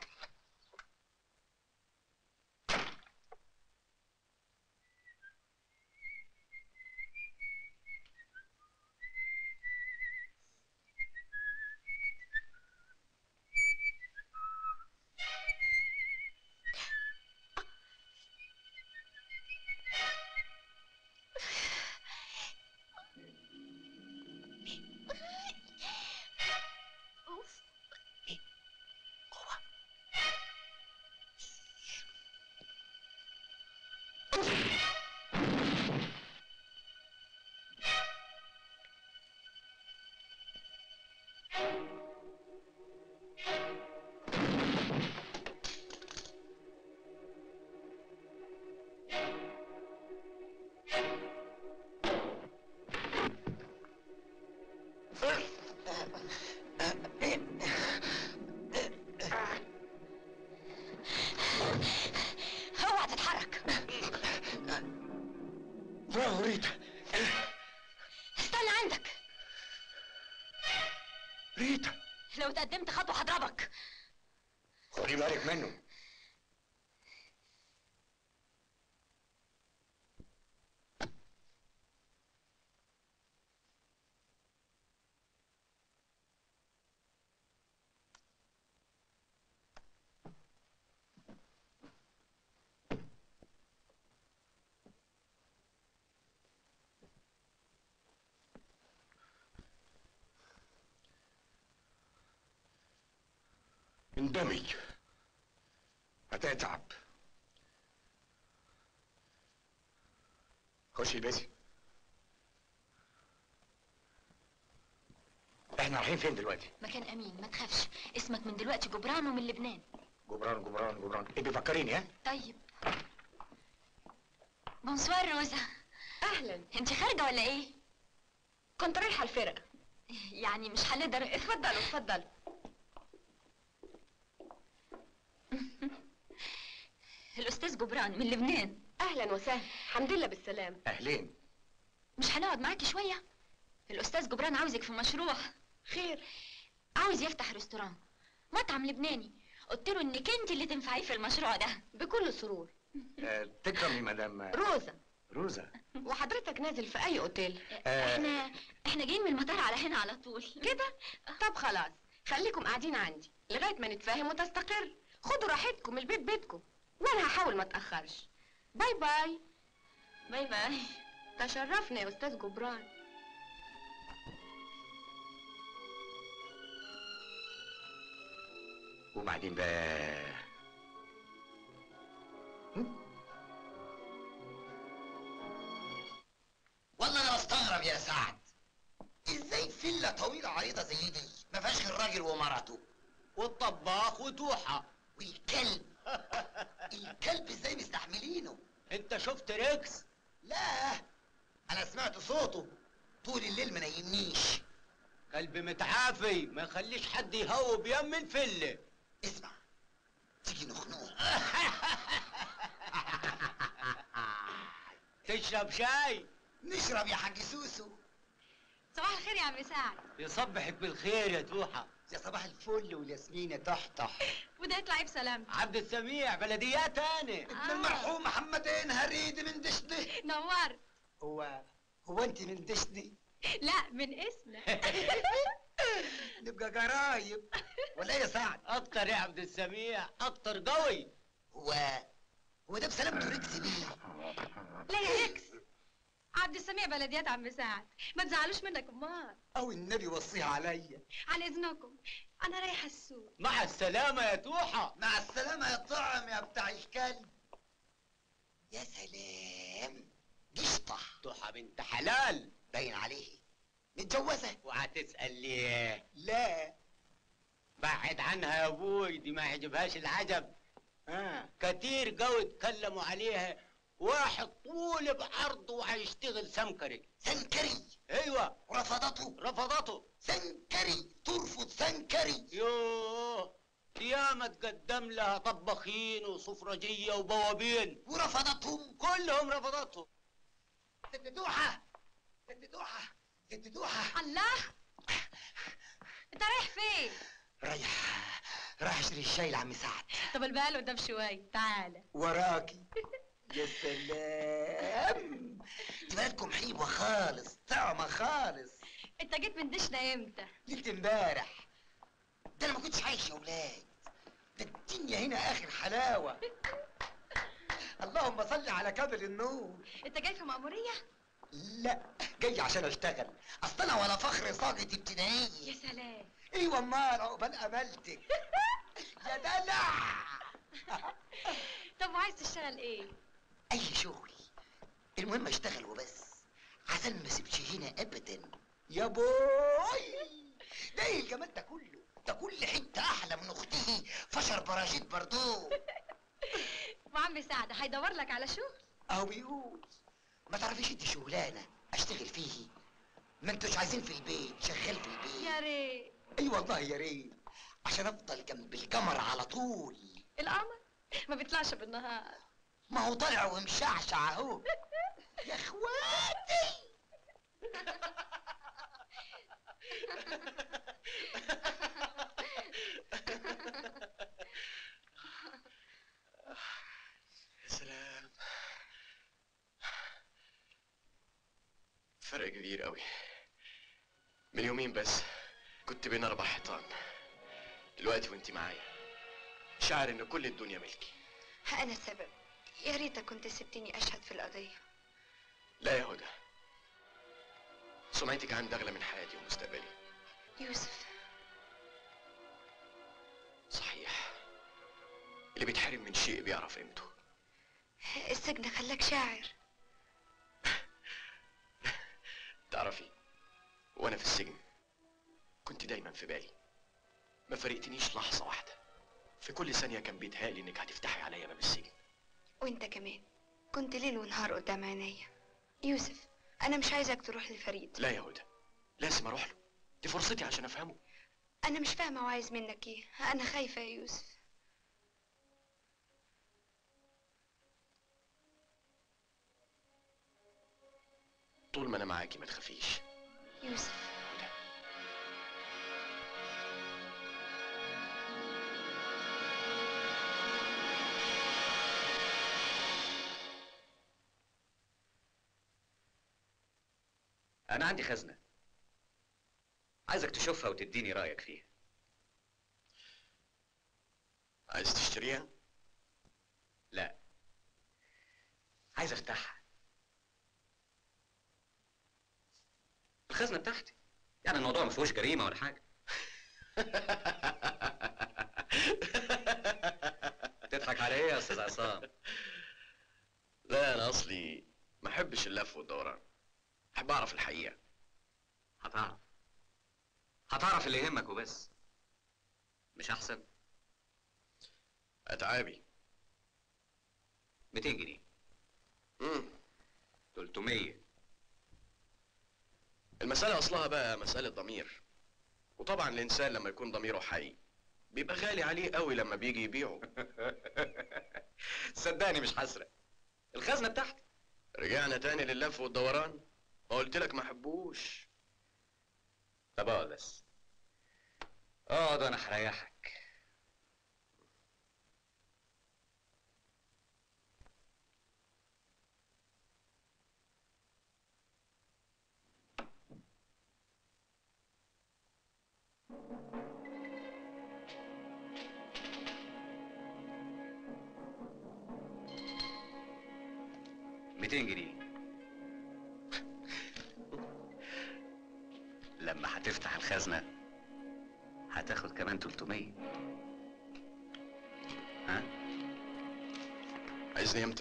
اوعى تتحرك برافو ريتا استنى عندك ريتا لو تقدمت خطوة هضربك خدي بالك منه اندمج هتتعب خشي البسي احنا رايحين فين دلوقتي؟ مكان امين ما تخافش اسمك من دلوقتي جبران ومن لبنان جبران جبران جبران ايه بيفكريني ها؟ طيب بونسوار روزا اهلا انت خارجه ولا ايه كنت رايحه الفرقه يعني مش هنقدر اتفضلوا اتفضلوا الاستاذ جبران من لبنان اهلا وسهلا الحمد لله بالسلامه اهلين مش هنقعد معاكي شويه الاستاذ جبران عاوزك في مشروع خير عاوز يفتح ريستوران مطعم لبناني قلت له انك انت اللي تنفعيه في المشروع ده بكل سرور آه تكرمي مدام روزا روزا وحضرتك نازل في اي اوتيل آه. احنا احنا جايين من المطار على هنا على طول كده طب خلاص خليكم قاعدين عندي لغايه ما نتفاهم وتستقر خدوا راحتكم البيت بيتكم وانا هحاول ما اتاخرش باي باي باي باي تشرفنا يا استاذ جبران وبعدين بقى والله انا بستغرب يا سعد ازاي فيلا طويله عريضه زي دي ما فيهاش غير راجل ومراته والطباخ وتوحة والكلب الكلب ازاي مستحملينه انت شفت ريكس لا انا سمعت صوته طول الليل ما نيمنيش كلب متعافي ما يخليش حد يهوب يم الفله اسمع تيجي نخنقه تشرب شاي نشرب يا حاج سوسو صباح الخير يا عم سعد يصبحك بالخير يا توحة يا صباح الفل والياسمين يا تحتح وده يطلع ايه بسلامتك عبد السميع بلديات انا ابن المرحوم محمدين هريدي من دشني نورت هو هو انت من دشني لا من اسمك نبقى قرايب ولا إيه يا سعد اكتر يا عبد السميع اكتر قوي هو هو ده بسلامته ركس بيه لا يا اكس عبد السميع بلديات عم سعد ما تزعلوش منك امال او النبي وصيها عليا عن اذنكم انا رايحه السوق مع السلامة يا توحة مع السلامة يا طعم يا بتاع الكلب يا سلام قشطة توحة بنت حلال باين عليه متجوزة وهتسأل ليه لا بعد عنها يا ابوي دي ما يعجبهاش العجب ها كتير قوي اتكلموا عليها واحد طول بعرضه وهيشتغل سمكري سنكري ايوه رفضته رفضته سنكري ترفض سنكري يوه ياما تقدم لها طباخين وسفرجية وبوابين ورفضتهم كلهم رفضتهم ست دوحة ست دوحة ست دوحة الله انت رايح فين رايح رايح اشتري الشاي لعم سعد طب البقال قدام شويه تعالى وراكي يا سلام دي بلدكم حلوة خالص طعمة خالص انت جيت من دشنا امتى ليلة امبارح ده انا ما كنتش عايش يا ولاد ده الدنيا هنا اخر حلاوة اللهم صل على كامل النور انت جاي في مأمورية لا جاي عشان اشتغل اصل انا ولا فخر صاغة ابتدائية يا سلام ايوه امال عقبال قابلتك يا دلع طب وعايز تشتغل ايه اي شغل المهم اشتغل وبس عشان ما اسيبش هنا ابدا يا بوي ده ايه الجمال ده كله ده كل حته احلى من اخته فشر براجيت بردو وعم سعد هيدور لك على شغل اهو بيقول ما تعرفيش انت شغلانه اشتغل فيه ما انتوش عايزين في البيت شغال في البيت يا ريت اي والله يا ريت عشان افضل جنب القمر على طول القمر ما بيطلعش بالنهار ما هو طالع ومشعشع اهو يا اخواتي يا سلام فرق كبير قوي من يومين بس كنت بين اربع حيطان دلوقتي وانت معايا شعر ان كل الدنيا ملكي أنا السبب يا ريتك كنت سبتني أشهد في القضية لا يا هدى سمعتك عندي اغلى من حياتي ومستقبلي يوسف صحيح اللي بيتحرم من شيء بيعرف قيمته السجن خلاك شاعر تعرفي وانا في السجن كنت دايما في بالي ما فرقتنيش لحظه واحده في كل ثانيه كان بيتهيألي انك هتفتحي عليا باب السجن وانت كمان كنت ليل ونهار قدام عينيا يوسف أنا مش عايزك تروح لفريد لا يا هدى لازم اروح له دي فرصتي عشان افهمه أنا مش فاهمة وعايز منك إيه أنا خايفة يا يوسف طول ما انا معاكي ما تخافيش يوسف أنا عندي خزنة عايزك تشوفها وتديني رأيك فيها عايز تشتريها لا عايز افتحها الخزنة بتاعتي يعني الموضوع ما فيهوش جريمة ولا حاجة تضحك على ايه يا استاذ عصام لا انا اصلي ما احبش اللف والدوران احب اعرف الحقيقه هتعرف هتعرف اللي يهمك وبس مش احسن اتعابي 200 جنيه امم 300 المسألة أصلها بقى مسألة ضمير وطبعا الإنسان لما يكون ضميره حي بيبقى غالي عليه قوي لما بيجي يبيعه صدقني مش هسرق الخزنة بتاعتي رجعنا تاني لللف والدوران ما قلت لك ما احبوش طب اقعد بس اقعد وانا هريحك ميتين جنيه لما هتفتح الخزنة هتاخد كمان 300 ها؟ عايزني امتى؟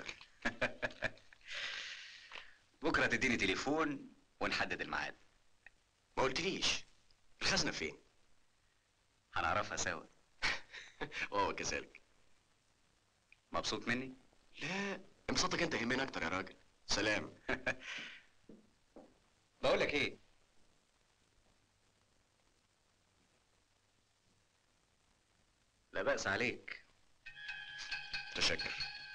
بكرة تديني تليفون ونحدد الميعاد ما قلتليش الخزنة فين؟ هنعرفها سوا وهو كذلك مبسوط مني؟ لا انبساطك انت يهمني اكتر يا راجل سلام بقول لك ايه لا بأس عليك تشكر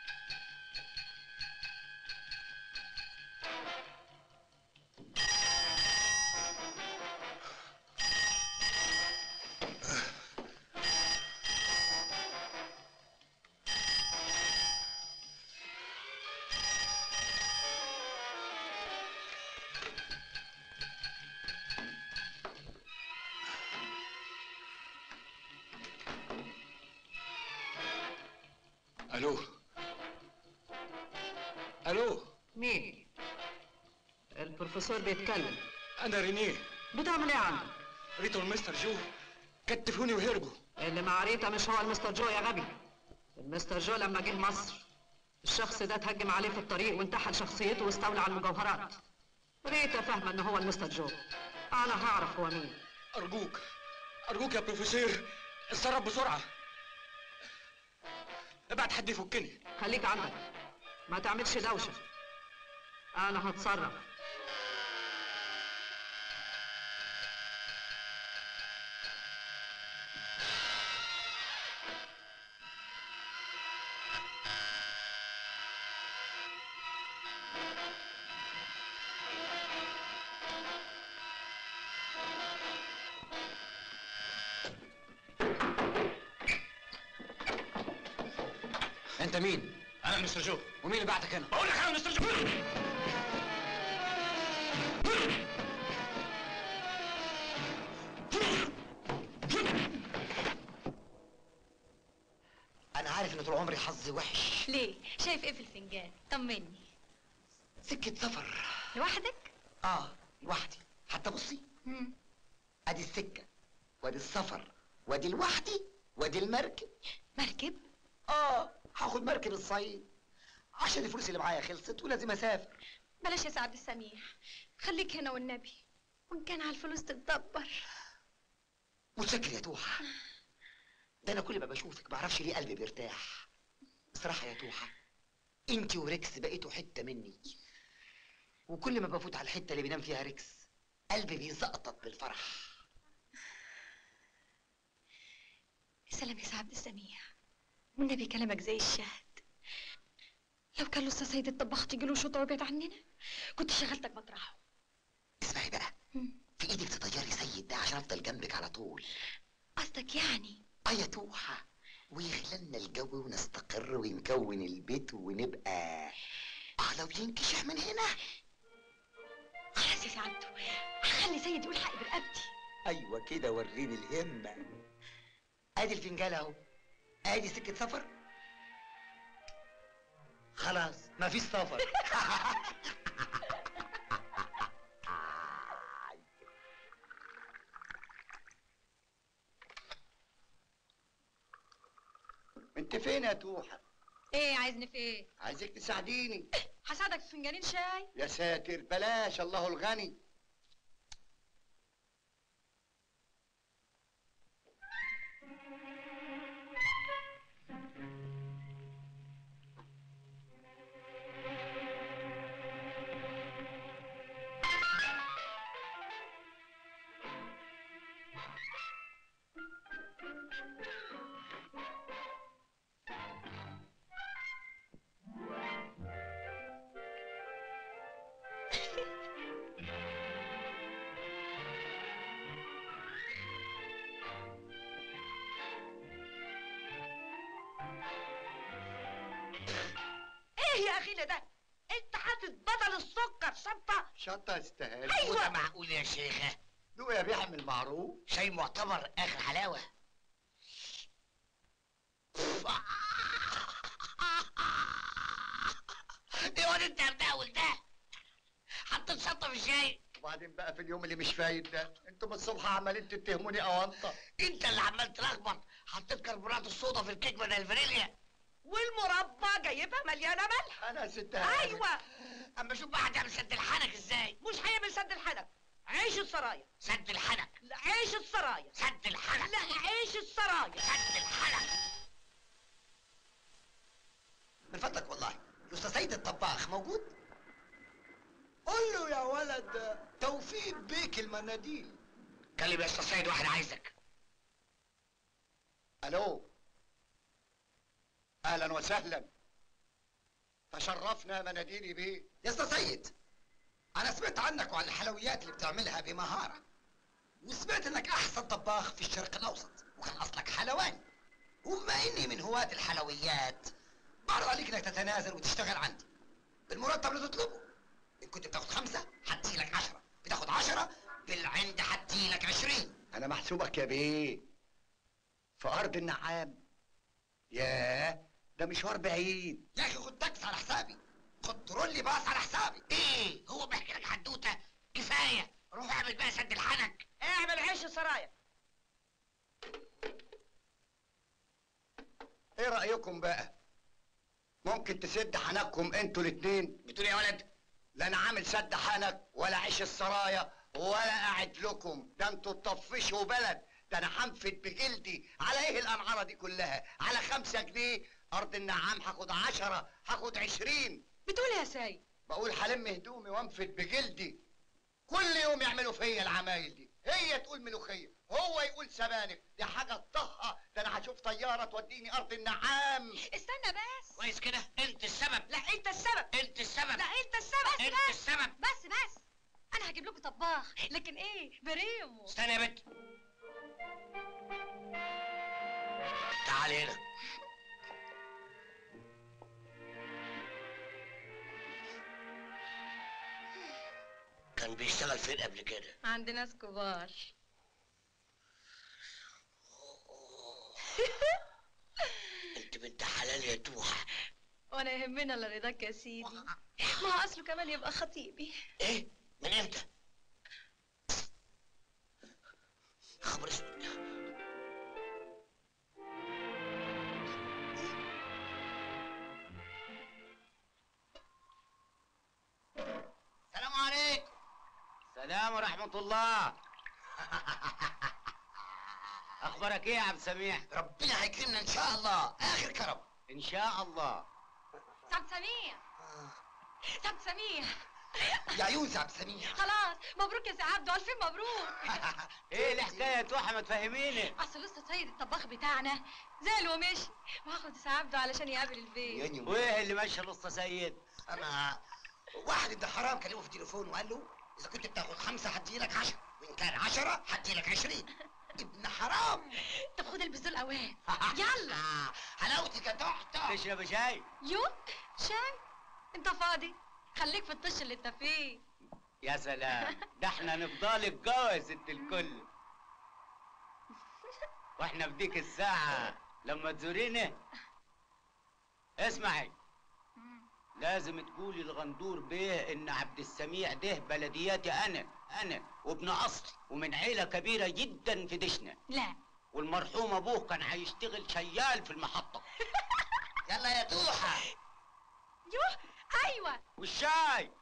الو الو مين؟ البروفيسور بيتكلم انا رينيه بتعمل ايه عندك؟ ريتو المستر جو كتفوني وهربوا اللي مع ريتا مش هو المستر جو يا غبي المستر جو لما جه مصر الشخص ده اتهجم عليه في الطريق وانتحل شخصيته واستولى على المجوهرات ريتا فاهمه ان هو المستر جو انا هعرف هو مين ارجوك ارجوك يا بروفيسور اتصرف بسرعه ابعت حد يفكني خليك عندك ما تعملش دوشه انا هتصرف انت مين؟ انا مستر جو ومين اللي بعتك هنا؟ بقول لك انا مستر جو انا عارف ان طول عمري حظي وحش ليه؟ شايف ايه في الفنجان؟ طمني سكة سفر لوحدك؟ اه لوحدي حتى بصي مم. ادي السكة وادي السفر وادي لوحدي وادي المركب مركب؟ اه هاخد مركب الصعيد عشان الفلوس اللي معايا خلصت ولازم اسافر بلاش يا سعد السميح خليك هنا والنبي وان كان على الفلوس تتدبر متشكر يا توحة ده انا كل ما بشوفك بعرفش ليه قلبي بيرتاح بصراحة يا توحة انت وريكس بقيتوا حتة مني وكل ما بفوت على الحتة اللي بينام فيها ريكس قلبي بيزقطط بالفرح سلام يا سعد السميح والنبي كلامك زي الشهد لو كان الاستاذ سيد الطباخ تيجي له شوطه وابعد عننا كنت شغلتك مطرحه اسمعي بقى في ايدك تطيري سيد ده عشان افضل جنبك على طول قصدك يعني اه يا توحة ويخللنا الجو ونستقر ونكون البيت ونبقى اه لو ينكشح من هنا خلاص يا سعادته هخلي سيد يقول حق برقبتي ايوه كده وريني الهمة ادي الفنجان اهو ادي سكة سفر خلاص مفيش سفر انت فين يا توحة؟ ايه عايزني في ايه؟ عايزك تساعديني هساعدك في فنجانين شاي يا ساتر بلاش الله الغني ايه يا اخينا ده انت حاطط بدل السكر شطه شطة يستاهل أيوة. وده معقول يا شيخة دوق يا بيعمل معروف شيء معتبر آخر حلاوة ايه واد انت بتقول ده حطيت شطة في الشاي وبعدين بقى في اليوم اللي مش فايد ده انتوا من الصبح عمالين تتهموني اونطه انت اللي عمال تلخبط حطيت كربونات الصودا في الكيك بدل الفانيليا والمربى جايبها مليانه ملح انا ستها ايوه اما شوف بقى هتعمل سد الحنك ازاي مش هيعمل سد الحنك عيش السرايا سد الحنك لا عيش السرايا سد الحنك لا عيش السرايا سد الحنك من فضلك والله الاستاذ سيد الطباخ موجود قول له يا ولد توفيق بيك المناديل كلم يا استاذ سيد واحد عايزك الو اهلا وسهلا تشرفنا مناديلي بيه يا استاذ سيد انا سمعت عنك وعن الحلويات اللي بتعملها بمهاره وسمعت انك احسن طباخ في الشرق الاوسط وكان اصلك حلواني وبما اني من هواة الحلويات بعرض عليك انك تتنازل وتشتغل عندي بالمرتب اللي تطلبه ان كنت بتاخد خمسة هديلك عشرة بتاخد عشرة بالعند هديلك عشرين انا محسوبك يا بيه في ارض النعام ياه ده مشوار بعيد يا اخي خد تاكس على حسابي خد ترولي باص على حسابي ايه هو بيحكي لك حدوته كفايه روح اعمل بقى سد الحنك اعمل عيش السرايا ايه رايكم بقى ممكن تسد حنككم انتوا الاتنين بتقول يا ولد لا انا عامل سد حنك ولا عيش السرايا ولا قاعد لكم ده انتوا تطفشوا بلد ده انا هنفد بجلدي على ايه الانعاره دي كلها على خمسة جنيه ارض النعام هاخد عشرة هاخد عشرين بتقول يا سيد بقول هلم هدومي وانفد بجلدي كل يوم يعملوا فيا العمايل دي هي تقول ملوخيه هو يقول سبانخ دي حاجه تطهى ده انا هشوف طياره توديني ارض النعام استنى بس كويس كده انت السبب لا انت السبب انت السبب لا انت السبب انت بس السبب بس بس انا هجيب لكم طباخ لكن ايه بريمو استنى يا بنت تعالي هنا كان بيشتغل فين قبل كده عند ناس كبار انت بنت حلال يا توحه وانا يهمنا الا رضاك يا سيدي ما هو اصله كمان يبقى خطيبي ايه من امتى خبر اسود السلام عليكم سلام ورحمة الله أخبارك إيه يا عبد السميع؟ ربنا هيكرمنا ان شاء الله اخر كرم إن شاء الله سعد سميع سعد سميع يا عيون يا عبد السميع خلاص مبروك يا سي عبده الفين مبروك إيه الحكاية يا توحة ما تفهميني اصل لسه سيد الطباخ بتاعنا زعل ومشي وهاخد سي عبده علشان يقابل البيت وإيه اللي ماشي الأسطى سيد؟ انا واحد ابن حرام كلمه في التليفون وقال له اذا كنت بتاخد خمسه هديلك عشرة وان كان عشرة هديلك عشرين ابن حرام طب خد البس دول اوان يلا حلاوتك يا تحته تشرب شاي؟ يو شاي انت فاضي خليك في الطش اللي انت فيه يا سلام ده احنا نفضلك جوا يا ست الكل واحنا في ديك الساعة لما تزورينا اسمعي لازم تقولي لغندور بيه ان عبد السميع ده بلدياتي انا انا وابن اصل ومن عيلة كبيرة جدا في دشنا لا والمرحوم ابوه كان هيشتغل شيال في المحطة يلا يا توحة يو ايوه والشاي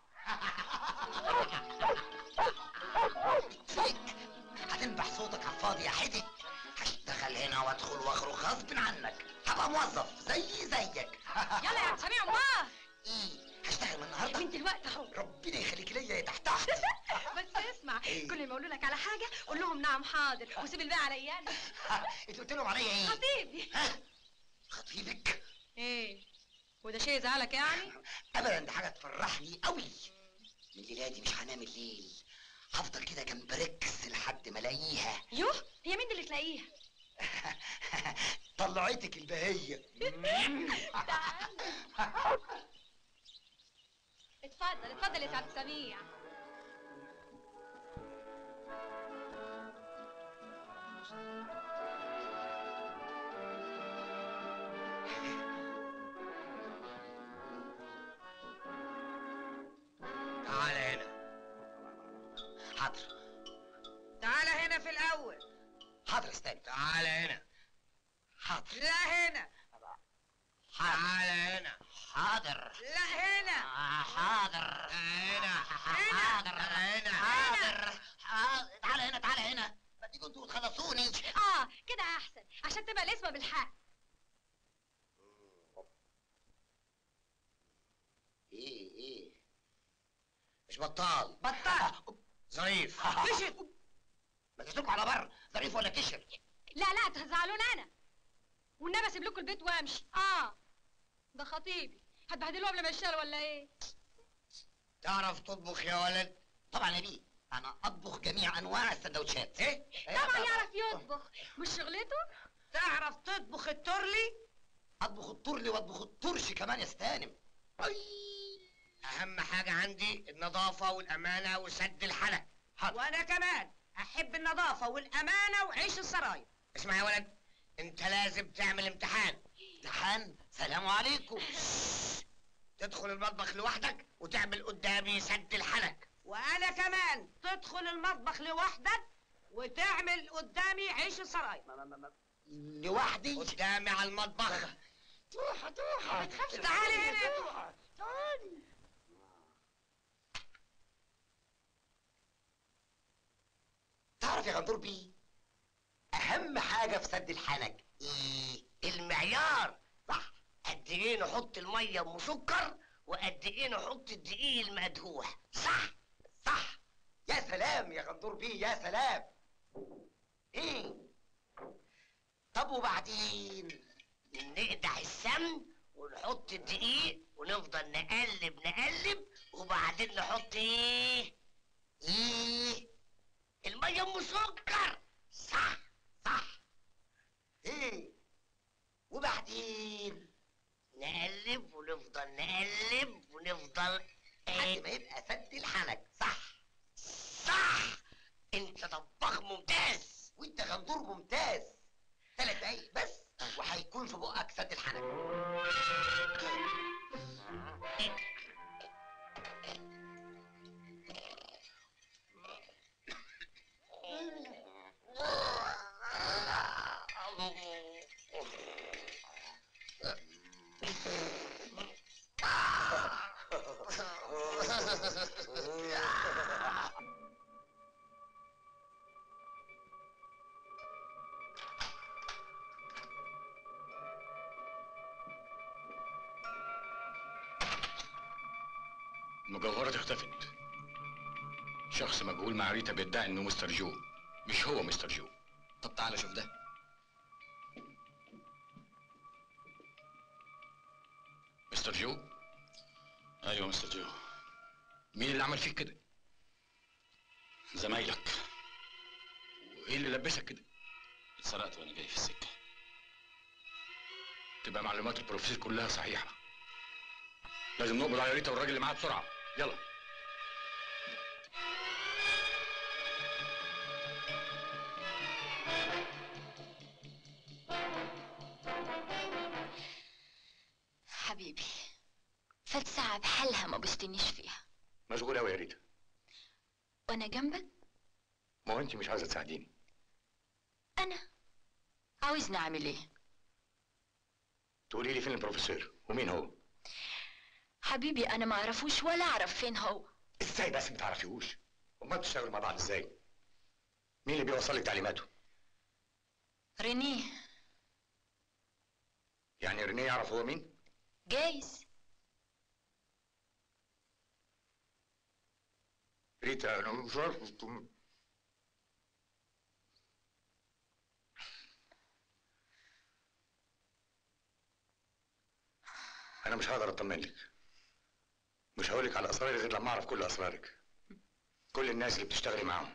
فيك هتنبح صوتك على الفاضي يا حدي هشتغل هنا وادخل واخرج غصب عنك هبقى موظف زي زيك يلا يا عبد السميع امال ايه هشتغل من النهارده من دلوقتي اهو ربنا يخليك ليا يا تحت تحت بس اسمع إيه؟ كل ما يقولوا لك على حاجه قول لهم نعم حاضر وسيب الباقي عليا انا انت قلت لهم عليا ايه خطيبي خطيبك ايه وده شيء يزعلك يعني ابدا دي حاجه تفرحني قوي من الليله دي مش هنام الليل هفضل كده جنب ركس لحد ما الاقيها يوه هي مين اللي تلاقيها طلعتك البهيه اتفضل اتفضل يا سعد السميع تعال هنا حاضر تعال هنا في الأول حاضر استنى تعال هنا حاضر لا هنا تعال هنا حاضر لا هنا حاضر هنا حاضر هنا حاضر حاضر تعال هنا تعال هنا ما تيجوا انتوا تخلصوني اه كده احسن عشان تبقى الاسم بالحق ايه ايه مش بطال بطال ظريف كشف ما تسلكوا على بر ظريف ولا كشر لا لا تزعلون انا والنبي اسيب لكم البيت وامشي اه ده خطيبي هتبهدلوه قبل ما يشتغل ولا ايه تعرف تطبخ يا ولد طبعا يا بيه انا اطبخ جميع انواع السندوتشات ايه طبعا يعرف يطبخ مش شغلته تعرف تطبخ الترلي اطبخ الترلي واطبخ الترشي كمان يا ستانم اهم حاجه عندي النظافه والامانه وسد الحلق وانا كمان احب النظافه والامانه وعيش السرايا اسمع يا ولد انت لازم تعمل امتحان امتحان سلام عليكم تدخل المطبخ لوحدك وتعمل قدامي سد الحلق وانا كمان تدخل المطبخ لوحدك وتعمل قدامي عيش السرايا لوحدي قدامي على المطبخ توحة توحة ما تخافش تعالي هنا يا توحة تعالي تعرف يا غندور بيه اهم حاجه في سد الحنك ايه المعيار صح قد ايه نحط الميه ام سكر وقد ايه نحط الدقيق المدهوح صح صح يا سلام يا غندور بيه يا سلام ايه طب وبعدين نقدح السمن ونحط الدقيق ونفضل نقلب نقلب وبعدين نحط ايه ايه الميه ام سكر صح صح ايه وبعدين نقلب ونفضل نقلب ونفضل لحد ما يبقى سد الحنك صح صح انت طباخ ممتاز وانت غندور ممتاز ثلاث دقايق بس وهيكون في بقك سد الحنك المجوهرات اختفت شخص مجهول مع ريتا بيدعي انه مستر جو مش هو مستر جو طب تعالى شوف ده مستر جو ايوه مستر جو مين اللي عمل فيك كده زمايلك وايه اللي لبسك كده اتسرقت وانا جاي في السكه تبقى معلومات البروفيسور كلها صحيحه لازم نقبض على ريتا والراجل اللي معاه بسرعه يلا حبيبي فات ساعة بحالها ما بستنيش فيها مشغول قوي يا ريتا وانا جنبك ما هو انت مش عايزه تساعديني انا عاوزني اعمل ايه تقولي لي فين البروفيسور ومين هو حبيبي انا ما اعرفوش ولا اعرف فين هو ازاي بس ما تعرفيهوش امال بتشتغلوا مع بعض ازاي مين اللي بيوصل لك تعليماته رينيه يعني رينيه يعرف هو مين جايز ريتا انا مش عارف انتم- انا مش هقدر اطمن لك مش هقول لك على اسراري غير لما اعرف كل اسرارك كل الناس اللي بتشتغلي معاهم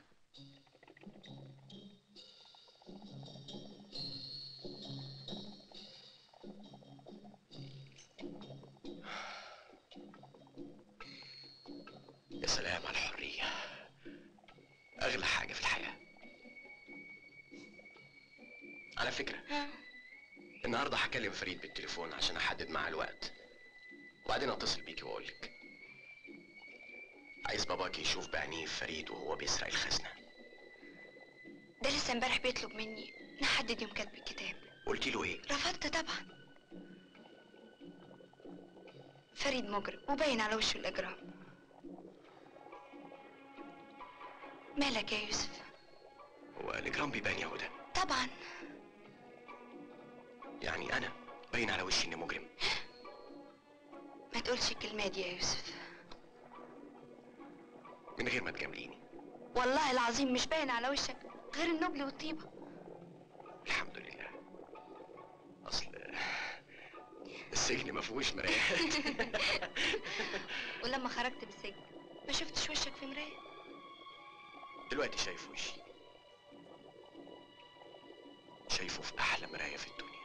سلام على الحرية أغلى حاجة في الحياة على فكرة النهاردة هكلم فريد بالتليفون عشان أحدد معاه الوقت وبعدين أتصل بيكي وأقولك عايز باباكي يشوف بعينيه فريد وهو بيسرق الخزنة ده لسه امبارح بيطلب مني نحدد يوم كتب الكتاب قلت له إيه؟ رفضت طبعا فريد مجرم وباين على وشه الإجرام مالك يا يوسف هو الإجرام بيبان يا هدى طبعا يعني أنا باين على وشي إني مجرم ما تقولش الكلمة دي يا يوسف من غير ما تجامليني والله العظيم مش باين على وشك غير النبل والطيبة الحمد لله أصل السجن ما فيهوش مرايات ولما خرجت من السجن ما شفتش وشك في مراية دلوقتي شايف وشي شايفه في أحلى مراية في الدنيا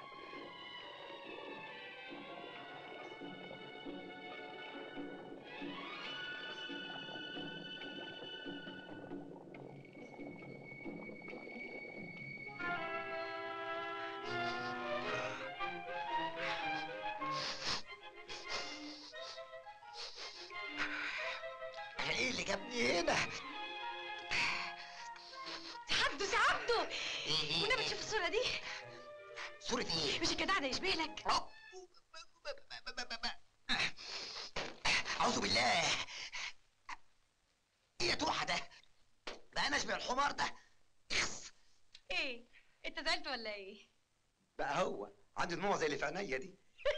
انا ايه اللي جابني هنا عبده سي عبده والنبي تشوف الصورة دي صورة ايه؟ مش الجدع ده يشبه لك اعوذ بالله ايه يا توحة ده؟ بقى انا اشبه الحمار ده ايه انت زعلت ولا ايه بقى هو عنده دموع زي اللي في عينيا دي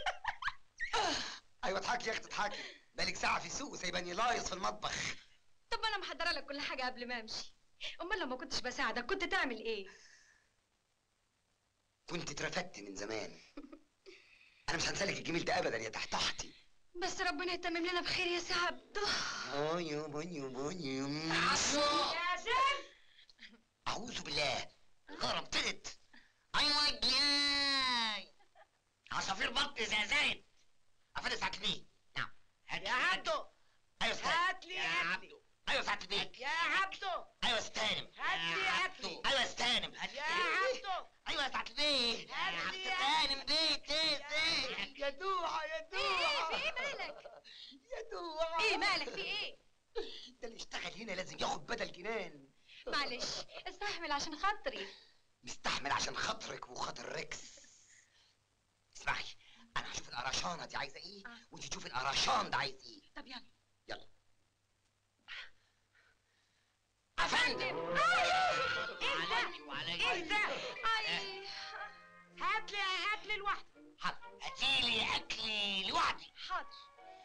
ايوه اضحكي يا اختي اضحكي بقالك ساعة في السوق سايباني لايص في المطبخ طب ما انا محضره لك كل حاجه قبل ما امشي امال لو ما كنتش بساعدك كنت تعمل ايه كنت اترفدت من زمان انا مش هنسالك الجميل ده ابدا يا تحتحتي بس ربنا يتمم لنا بخير يا سي عبده بونيو بونيو بونيو يا زين اعوذ بالله الغرب طلت ايوه جاي عصافير بط زازات عفارس ساعة مين؟ نعم هات يا عبده ايوه استلم هات لي يا أكلي. عبده ايوه ساعة مين؟ يا عبده ايوه استلم هات لي يا أكلي. عبده. ايوه استلم يا عبده ايوه ساعة البيت هات لي استلم بيت ايه ايه يا دوحة يا ايه في ايه مالك يا دوحة ايه مالك في ايه ده اللي اشتغل هنا لازم ياخد بدل جنان معلش استحمل عشان خاطري مستحمل عشان خاطرك وخاطر ريكس اسمعي انا هشوف القرشانه دي عايزه ايه وانت تشوفي القرشان ده عايز ايه طب يلا يلا افندم ايه ده وعليكم. ايه ده اي هات لي هات لي لوحدي حاضر هاتيلي اكلي لوحدي حاضر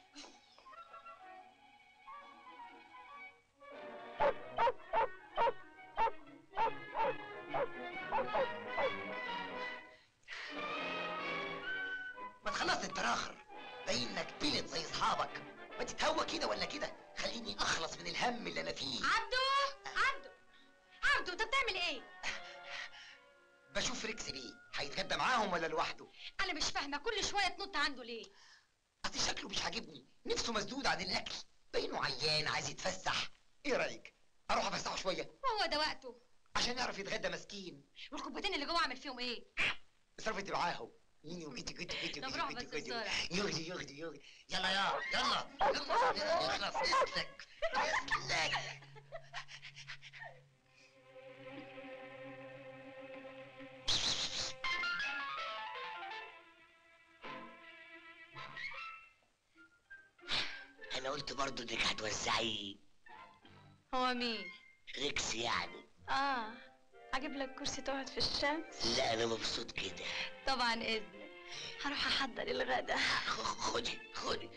ما تخلص انت راخر باين انك بلت زي اصحابك ما تتهوى كده ولا كده خليني اخلص من الهم اللي انا فيه عبده عبده عبده انت بتعمل ايه بشوف ريكس بيه هيتغدى معاهم ولا لوحده انا مش فاهمه كل شويه تنط عنده ليه اصل شكله مش عاجبني نفسه مسدود عن الاكل باينه عيان عايز يتفسح ايه رايك اروح افسحه شويه هو ده وقته عشان يعرف يتغدى مسكين والكوبايتين اللي جوه اعمل فيهم ايه اصرف انت معاهم يني وجدي جدي جدي طب جدي روح جدي بس جدي بسرعة. يغدي يغدي يغدي يلا يا يلا يلا يخلص اسلك اسلك انا قلت برضو انك هتوزعي هو مين ريكس يعني اه اجيب لك كرسي تقعد في الشمس لا انا مبسوط كده طبعا اذنك هروح احضر الغدا خدي خدي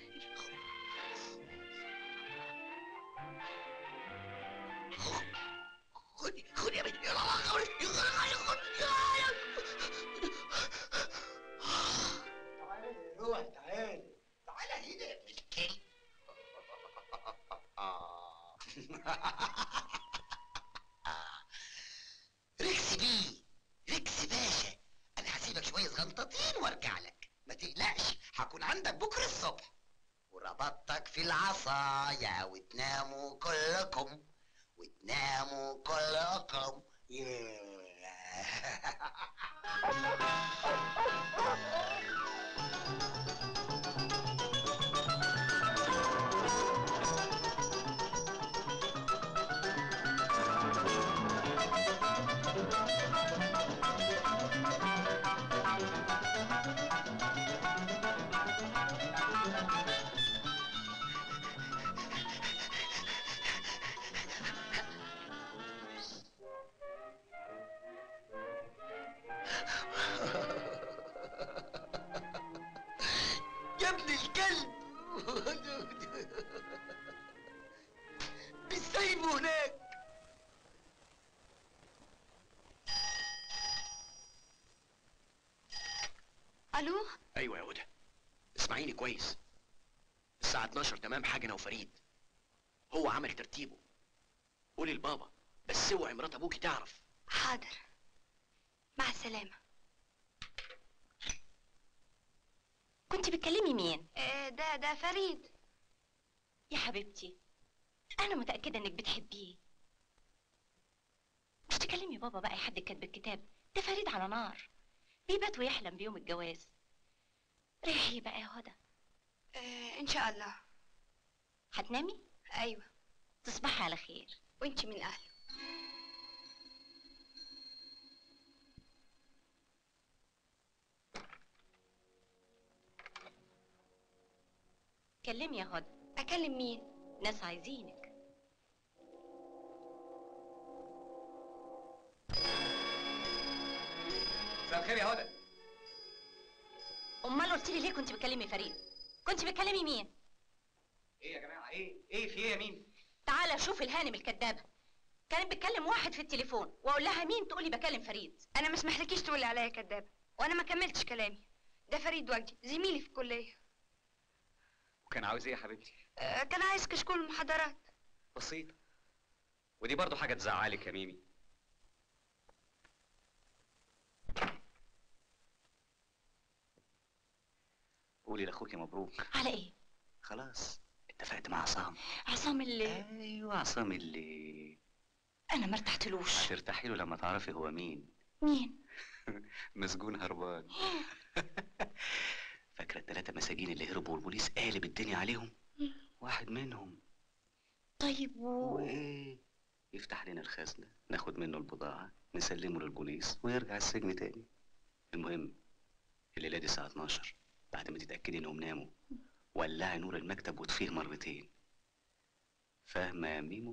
خدي خدي يا بنتي يلا خدي خدي خدي روح تعالي تعالى هنا يا ابن الكلب ريكس بيه ريكس باشا انا هسيبك شويه صغنطتين وارجع لك ما تقلقش هكون عندك بكره الصبح وربطتك في العصاية وتناموا كلكم وتناموا كلكم يا ابن الكلب مش سايبه هناك الو ايوه يا هدى اسمعيني كويس الساعة 12 تمام حاجة انا وفريد هو عمل ترتيبه قولي لبابا بس اوعي مرات ابوكي تعرف حاضر مع السلامة كنت بتكلمي مين؟ آه، ده ده فريد يا حبيبتي أنا متأكدة إنك بتحبيه مش تكلمي بابا بقى يحدد كاتب الكتاب ده فريد على نار بيبات ويحلم بيوم الجواز ريحي بقى يا هدى آه، ان شاء الله هتنامي؟ ايوه تصبحي على خير وانتي من اهله كلمي يا هدى اكلم مين ناس عايزينك مساء الخير يا هدى امال قلت لي ليه كنت بتكلمي فريد كنت بتكلمي مين ايه يا جماعه ايه ايه في ايه يا مين تعالى شوف الهانم الكدابه كانت بتكلم واحد في التليفون واقول لها مين تقولي بكلم فريد انا ما اسمحلكيش تقولي عليا كدابه وانا ما كملتش كلامي ده فريد وجدي زميلي في الكليه وكان عاوز ايه يا حبيبتي آه، كان عايز كشكول المحاضرات بسيطه ودي برضو حاجه تزعلك يا ميمي قولي لاخوكي مبروك على ايه خلاص اتفقت مع عصام عصام اللي ايوه عصام اللي انا ما ارتحتلوش ترتاحي له لما تعرفي هو مين مين مسجون هربان فاكره الثلاثه مساجين اللي هربوا والبوليس قالب الدنيا عليهم واحد منهم طيب و... وايه يفتح لنا الخزنه ناخد منه البضاعه نسلمه للبوليس ويرجع السجن تاني المهم الليله دي الساعه 12 بعد ما تتاكدي انهم ناموا ولعي نور المكتب وطفيه مرتين فاهمه يا ميمو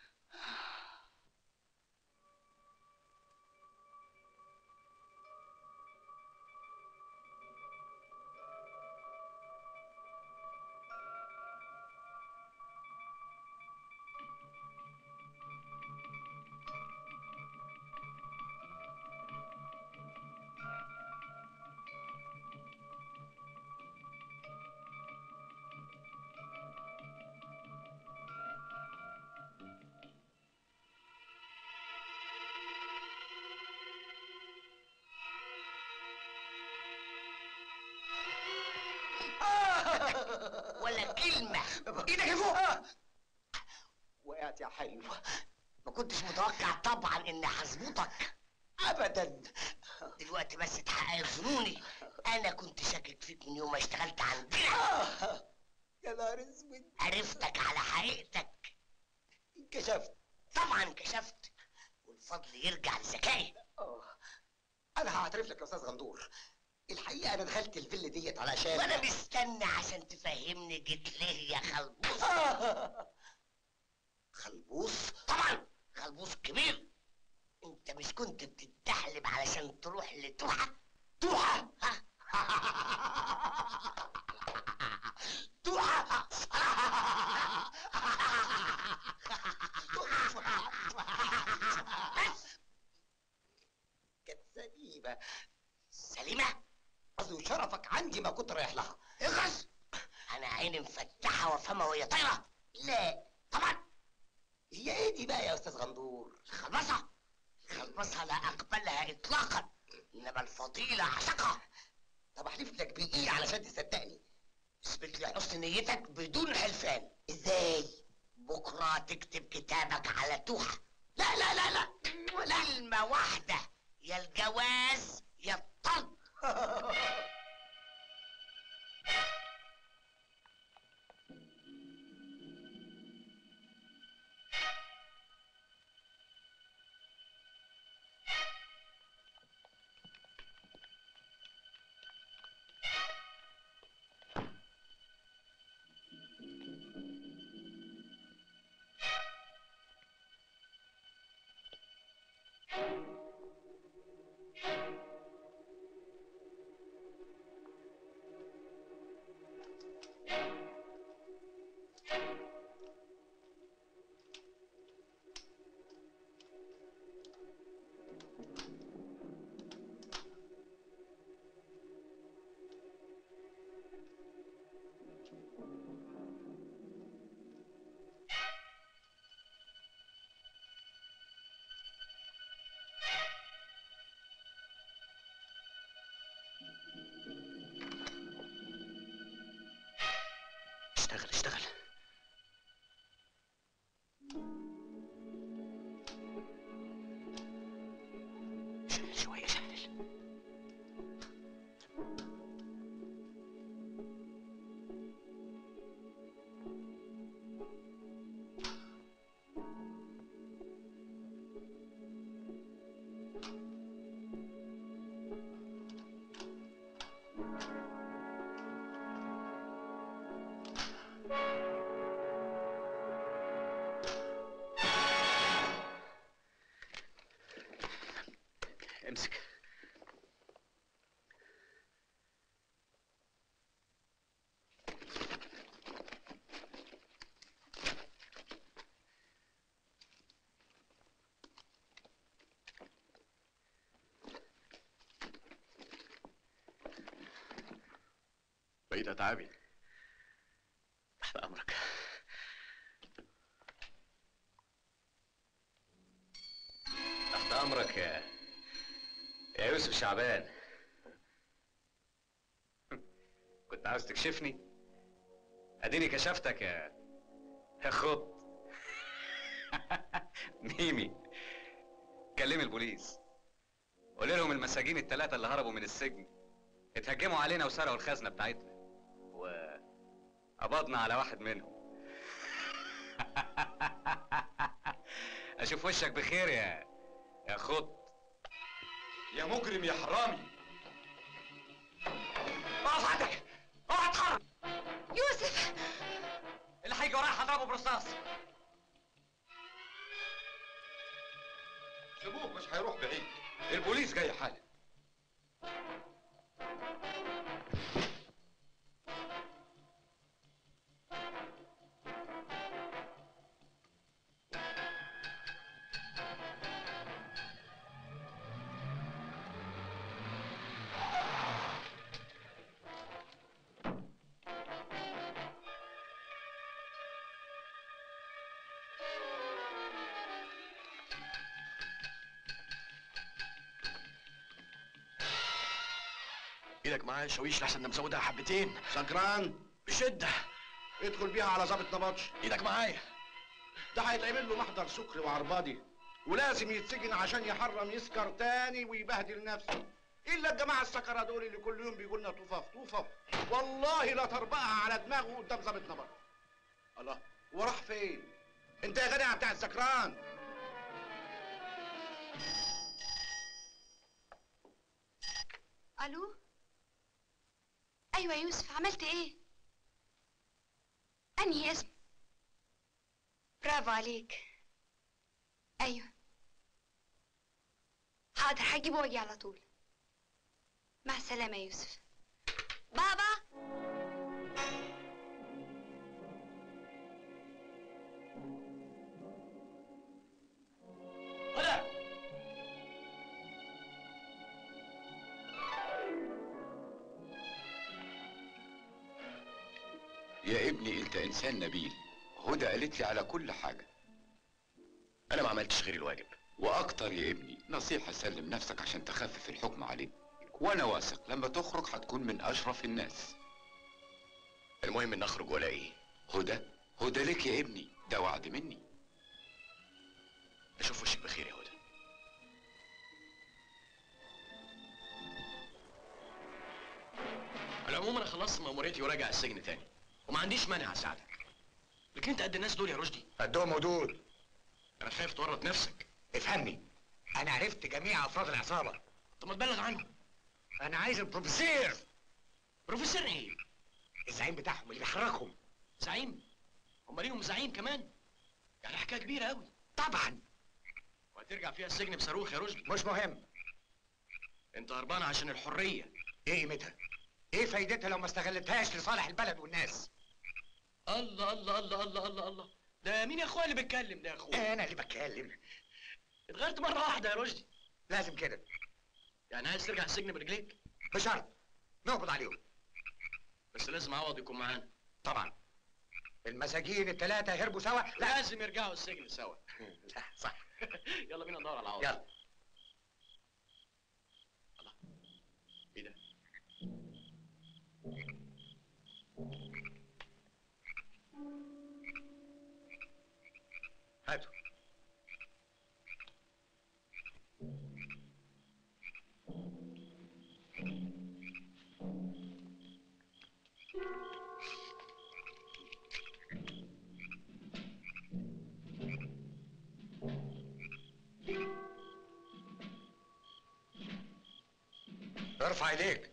ولا كلمة ايدك فوق وقعت يا حلو ما كنتش متوقع طبعا اني هظبطك ابدا دلوقتي بس اتحقق ظنوني انا كنت شاكك فيك من يوم ما اشتغلت عندنا يا نهار اسود عرفتك على حقيقتك انكشفت طبعا انكشفت والفضل يرجع لذكائي انا هعترف لك يا استاذ غندور الحقيقه انا دخلت الفيلا ديت علشان وانا مستني عشان تفهمني جيت ليه يا خلبوس خلبوس طبعا خلبوس كبير انت مش كنت بتتحلب علشان تروح لتوحة توحة توحة بس كانت سليمه سليمة قصدي شرفك عندي ما كنت رايح لها اخس انا عيني مفتحة وفمها وهي طايرة لا طبعا هي ايه دي بقى يا استاذ غندور الخلبصة الخلبصة لا اقبلها اطلاقا انما الفضيلة اعشقها طب احلف لك بايه علشان تصدقني اثبت لي حسن نيتك بدون حلفان ازاي بكره تكتب كتابك على توحه لا لا لا لا كلمه واحده يا الجواز يا الطرد اشتغل اشتغل شغل شوية شغل امسك بقيت اتعابي تحت امرك تحت امرك يا يا يوسف شعبان كنت عاوز تكشفني اديني كشفتك يا يا خط ميمي كلمي البوليس قول لهم المساجين الثلاثة اللي هربوا من السجن اتهجموا علينا وسرقوا الخزنة بتاعتنا وقبضنا على واحد منهم اشوف وشك بخير يا يا خط يا مجرم يا حرامي اقف عندك اوعى تتحرك يوسف اللي هيجي ورايا هضربه برصاص سيبوه مش هيروح بعيد البوليس جاي حالا ايدك معايا شويش لحسن انا مزودها حبتين سكران بشده ادخل بيها على ظابط نبطش ايدك معايا ده هيتعمل له محضر سكري وعرباضي ولازم يتسجن عشان يحرم يسكر تاني ويبهدل نفسه الا الجماعه السكره دول اللي كل يوم بيقول لنا طوفه في طوفه والله لا تربقها على دماغه قدام ظابط نبط الله وراح فين انت يا جدع بتاع السكران الو ايوه يا يوسف عملت ايه انهي اسم برافو عليك ايوه حاضر هجيبه واجي على طول مع السلامه يا يوسف بابا يا ابني انت انسان نبيل هدى قالت لي على كل حاجه انا ما عملتش غير الواجب واكتر يا ابني نصيحه سلم نفسك عشان تخفف الحكم عليك وانا واثق لما تخرج هتكون من اشرف الناس المهم ان اخرج ولا ايه هدى هدى لك يا ابني ده وعد مني اشوف وشك بخير يا هدى على العموم انا خلصت مأموريتي وراجع السجن تاني وما عنديش مانع اساعدك لكن انت قد الناس دول يا رشدي قدهم ودود انا خايف تورط نفسك افهمني انا عرفت جميع افراد العصابه طب ما تبلغ عنهم انا عايز البروفيسور بروفيسور ايه الزعيم بتاعهم اللي بيحركهم زعيم هم ليهم زعيم كمان يعني حكايه كبيره قوي طبعا وهترجع فيها السجن بصاروخ يا رشدي مش مهم انت هربان عشان الحريه ايه قيمتها ايه فايدتها لو ما استغلتهاش لصالح البلد والناس الله الله الله الله الله الله ده مين يا اخويا اللي بيتكلم ده يا اخويا انا اللي بتكلم اتغيرت مره واحده يا رشدي لازم كده يعني عايز ترجع السجن برجليك بشرط نقبض عليهم بس لازم عوض يكون معانا طبعا المساجين الثلاثه هربوا سوا لا لازم يرجعوا السجن سوا لا صح يلا بينا ندور على عوض يلا ايه ده هاتوا ارفع ايديك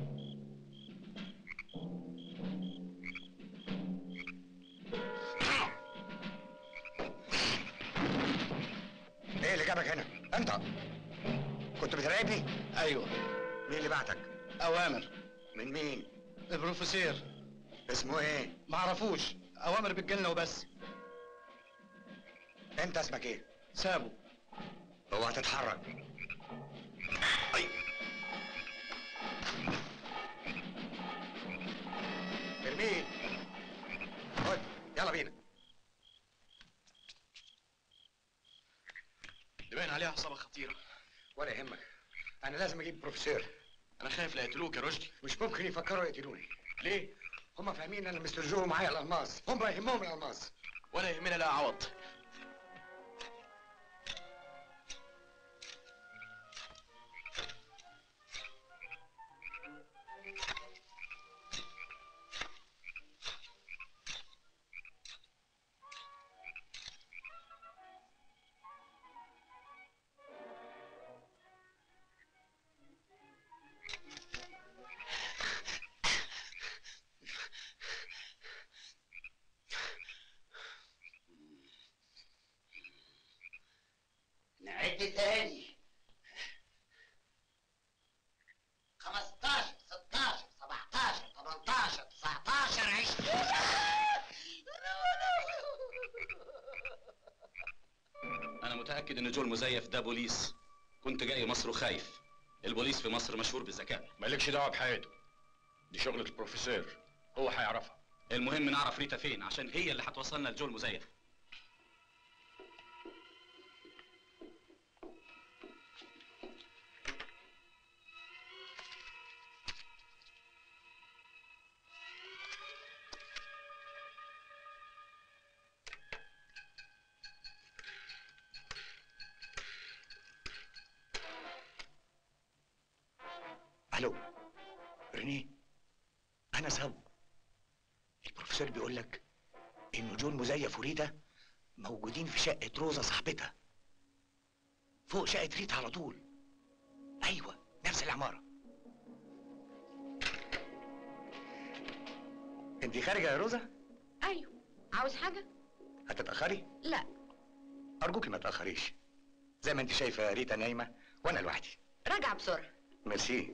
ايه اللي جابك هنا؟ انت كنت بتراقبني؟ ايوه مين اللي بعتك؟ اوامر من مين؟ البروفيسور اسمه ايه؟ معرفوش اوامر بتجيلنا وبس انت اسمك ايه؟ سابه اوعى تتحرك اي ارميه خد يلا بينا دي باين عليها عصابه خطيره ولا يهمك انا لازم اجيب بروفيسور انا خايف لا يقتلوك يا رشدي مش ممكن يفكروا يقتلوني ليه هم فاهمين ان مستر جو معايا الالماس هم يهمهم الالماس ولا يهمنا لا عوض نعد تاني 15 16 17 18 19 20 انا متاكد ان جو المزيف ده بوليس كنت جاي مصر وخايف البوليس في مصر مشهور بالذكاء مالكش دعوه بحياته دي شغلة البروفيسور هو هيعرفها المهم نعرف ريتا فين عشان هي اللي هتوصلنا لجو المزيف الو ريني انا سام البروفيسور بيقول لك ان جون مزيف وريتا موجودين في شقه روزا صاحبتها فوق شقه ريتا على طول ايوه نفس العماره انت خارجه يا روزا ايوه عاوز حاجه هتتاخري لا ارجوكي ما تاخريش زي ما انت شايفه ريتا نايمه وانا لوحدي راجع بسرعه ميرسي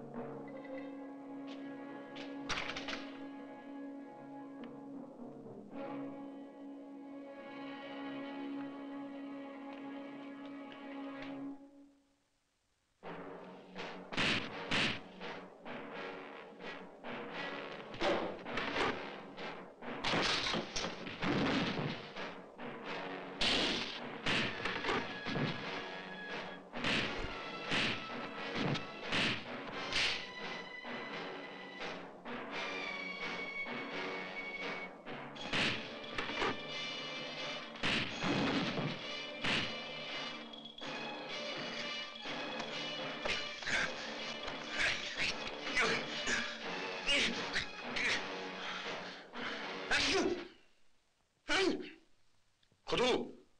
خدوه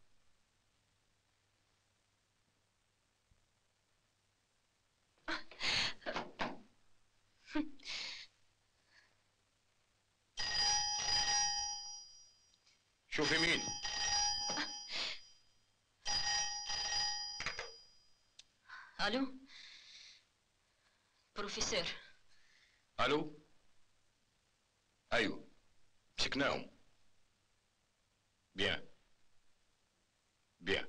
شوفي مين الو بروفيسور الو ايوه مسكناهم بيان بيان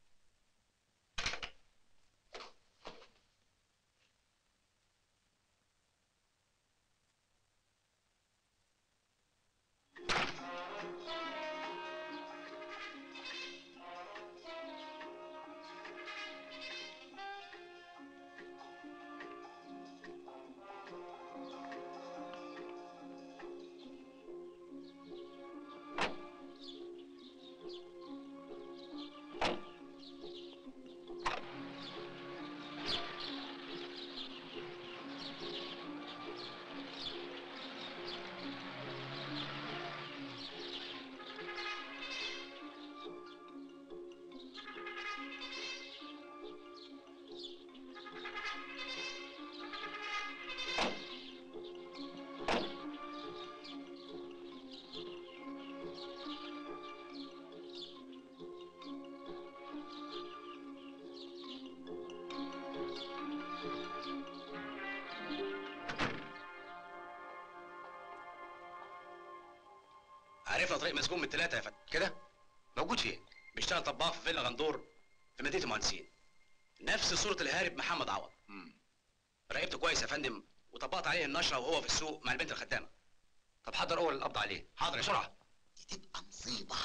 عرفنا طريق مسجون من الثلاثة يا فتى كده؟ موجود فين؟ بيشتغل طباخ في فيلا غندور في مدينة المهندسين نفس صورة الهارب محمد عوض راقبته كويس يا فندم وطبقت عليه النشرة وهو في السوق مع البنت الخدامة طب حضر أول القبض عليه حاضر بسرعة تبقى مصيبة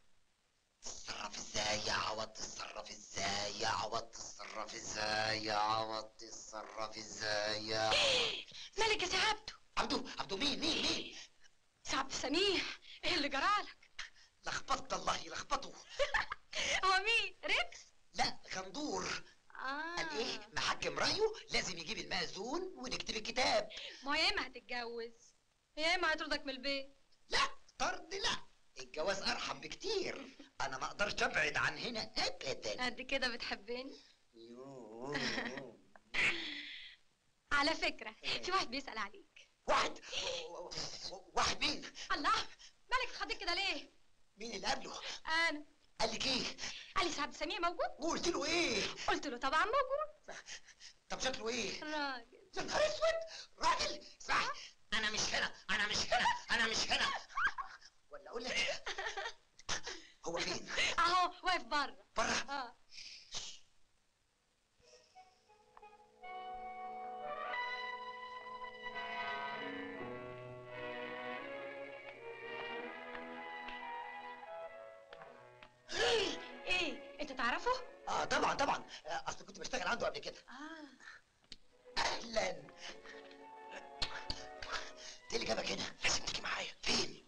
تتصرف ازاي يا عوض تتصرف ازاي يا عوض تتصرف ازاي يا عوض تتصرف ازاي يا عوض مالك يا سي عبده عبده عبده مين مين مين سي عبد السميح ايه اللي جرالك لخبطت الله يلخبطه هو مين ريكس لا غندور اه قال ايه محكم رايه لازم يجيب المأذون ونكتب الكتاب ما هي اما هتتجوز يا اما هيطردك من البيت لا طرد لا الجواز ارحم بكتير انا ما اقدرش ابعد عن هنا ابدا قد كده بتحبني على فكرة في واحد بيسأل عليك واحد واحد مين الله مالك اتخضيت كده ليه مين اللي قبله انا قال لك ايه قال لي سعد السميع موجود وقلت له ايه قلت له طبعا موجود طب شكله ايه راجل يا نهار اسود راجل صح انا مش هنا انا مش هنا انا مش هنا ولا اقول لك هو فين اهو واقف بره بره اه ايه انت تعرفه اه طبعا طبعا آه، اصل كنت بشتغل عنده قبل كده اه اهلا ايه اللي جابك هنا لازم تيجي معايا فين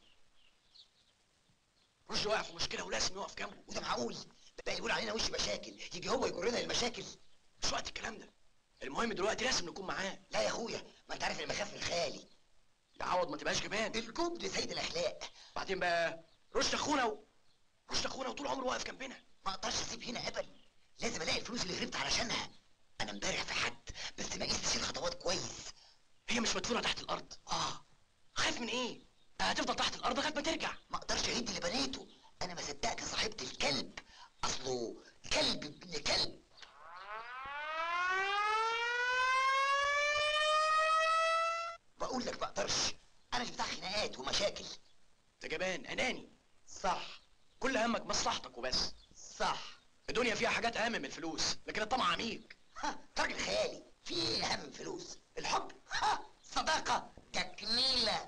رشدي واقع في مشكلة ولازم يقف جنبه وده معقول بقى يقول علينا وش مشاكل يجي هو يجرنا للمشاكل مش وقت الكلام ده المهم دلوقتي لازم نكون معاه لا يا اخويا ما انت عارف اني بخاف من خالي يا عوض ما تبقاش جبان الجبن سيد الاخلاق بعدين بقى رشدي اخونا و... رشدي اخونا وطول عمره واقف جنبنا ما اقدرش اسيب هنا ابدا لازم الاقي الفلوس اللي هربت علشانها انا امبارح في حد بس ما قستش الخطوات كويس هي مش مدفونة تحت الارض اه خايف من ايه هتفضل تحت الارض لغايه ما ترجع ما اقدرش اهد اللي بنيته انا ما صدقت صاحبت الكلب اصله كلب ابن كلب صح الدنيا فيها حاجات اهم من الفلوس لكن الطمع عميق ها راجل خيالي في ايه اهم من فلوس الحب ها صداقة تكميلة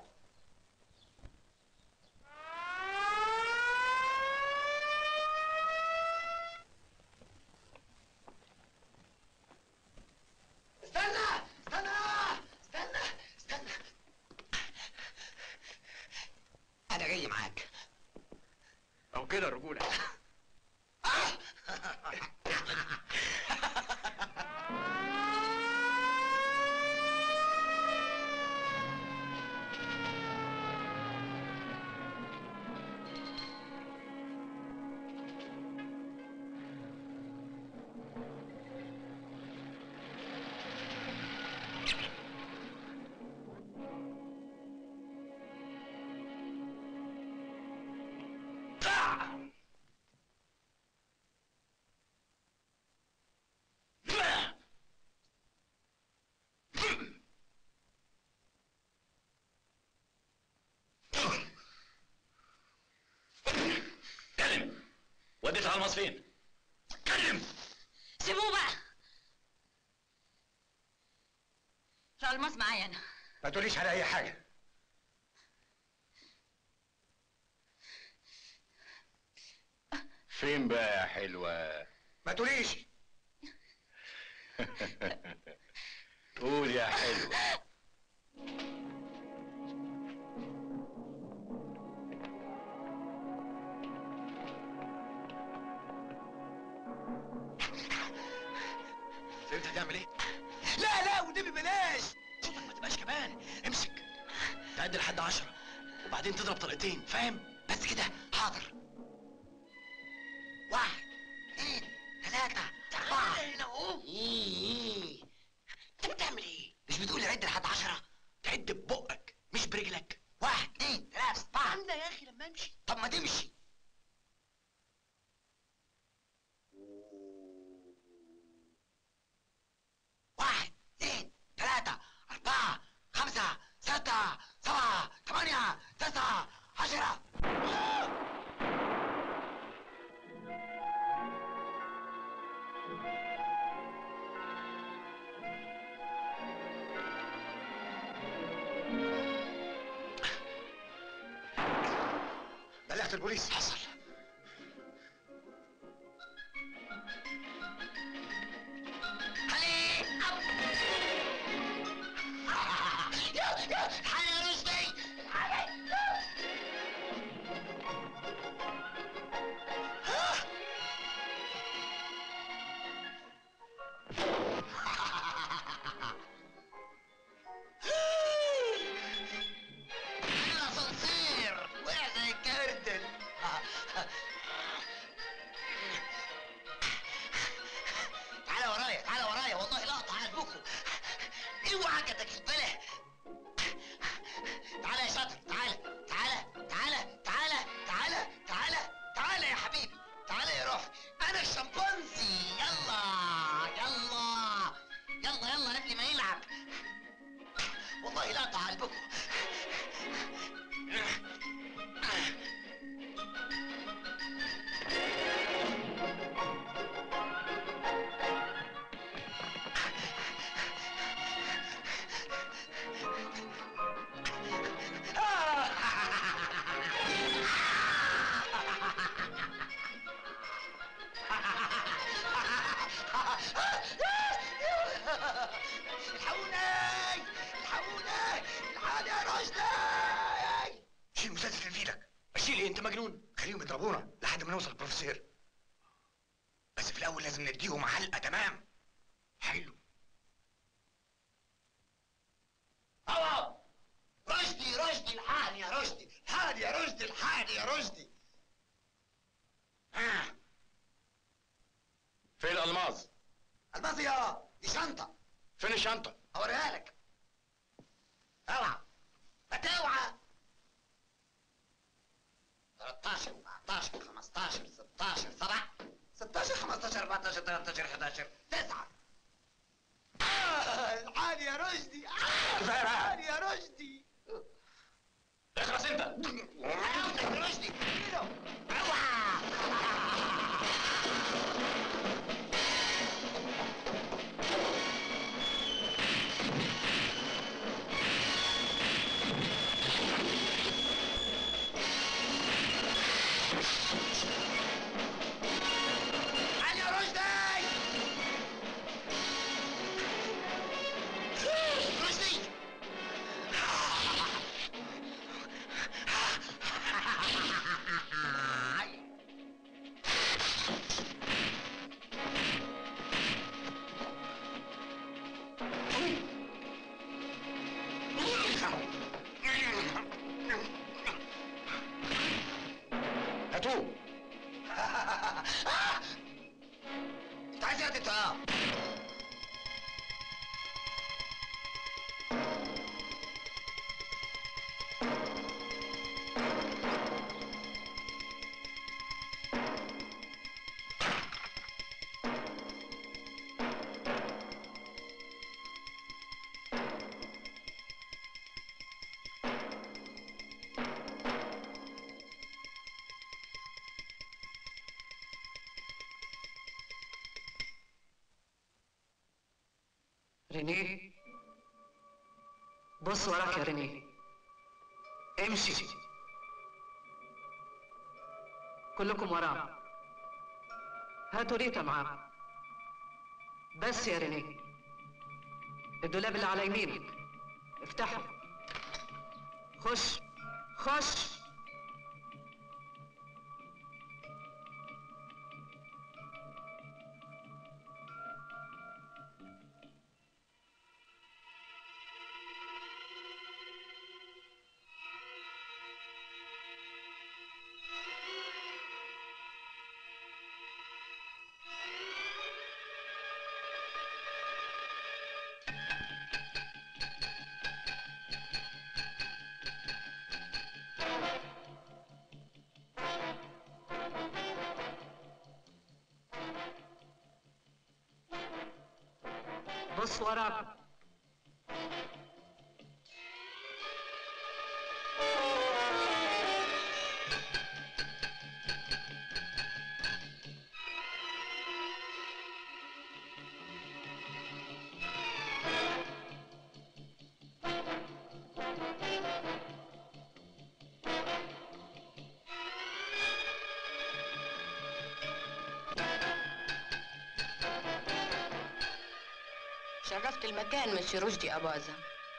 استنى استنى استنى استنى انا جاي معاك او كده الرجوله كلم وديت الالماس فين؟ كلم سيبوه بقى الألماس معايا أنا ما تقوليش على اي حاجه فين بقى يا حلوة؟ ما تقوليش قول يا حلوة فهمت هتعمل ايه؟ لا لا والنبي بلاش صوتك ما تبقاش كمان امسك تعد لحد عشرة وبعدين تضرب طلقتين فاهم؟ بس كده حاضر واحد اثنين ثلاثة أربعة هنا أهو إيه أنت بتعمل إيه؟ مش بتقول عد لحد عشرة؟ تعد ببقك مش برجلك واحد اثنين ثلاثة أربعة عندنا يا أخي لما أمشي طب ما تمشي واحد اثنين ثلاثة أربعة خمسة ستة سبعة ثمانية تسعة عشرة بلغت البوليس حصل علي أب يا يا الحقني يا رشدي الحقني الأسانسير وقع زي الكردل تعالى ورايا تعالى ورايا والله لا اقطع قلبكم اوعى جدك البله تعالى يا شاطر تعالى تعالى تعالى تعالى تعالى تعالى تعالى يا حبيبي تعالى يا روحي انا الشمبانزي يلا يلا يلا يلا قبل ما يلعب والله لا اقطع قلبكم الحقوني الحقوني الحقوني يا رشدي شيل المسدس اللي في ايدك اشيل ايه انت مجنون خليهم يضربونا لحد ما نوصل البروفيسور بس في الاول لازم نديهم علقه تمام حلو هوا رشدي رشدي الحقني يا رشدي الحقني يا رشدي الحقني يا رشدي ها فين الألماس؟ الماضي يا دي شنطة فين الشنطة؟ هوريها لك اوعى ما توعى 13 14 15 16 7 16 15 14 13 11 9 آه الحقني يا رشدي آه الحقني يا رشدي اخرس انت الحقني يا رشدي اوعى وزارة الطيران رينيه بص وراك يا رينيه امشي كلكم وراه هاتوا ريتا معاه بس يا رينيه الدولاب اللي على يمينك افتحه خش خش بص وراك شرفت المكان مسيو رشدي أباظة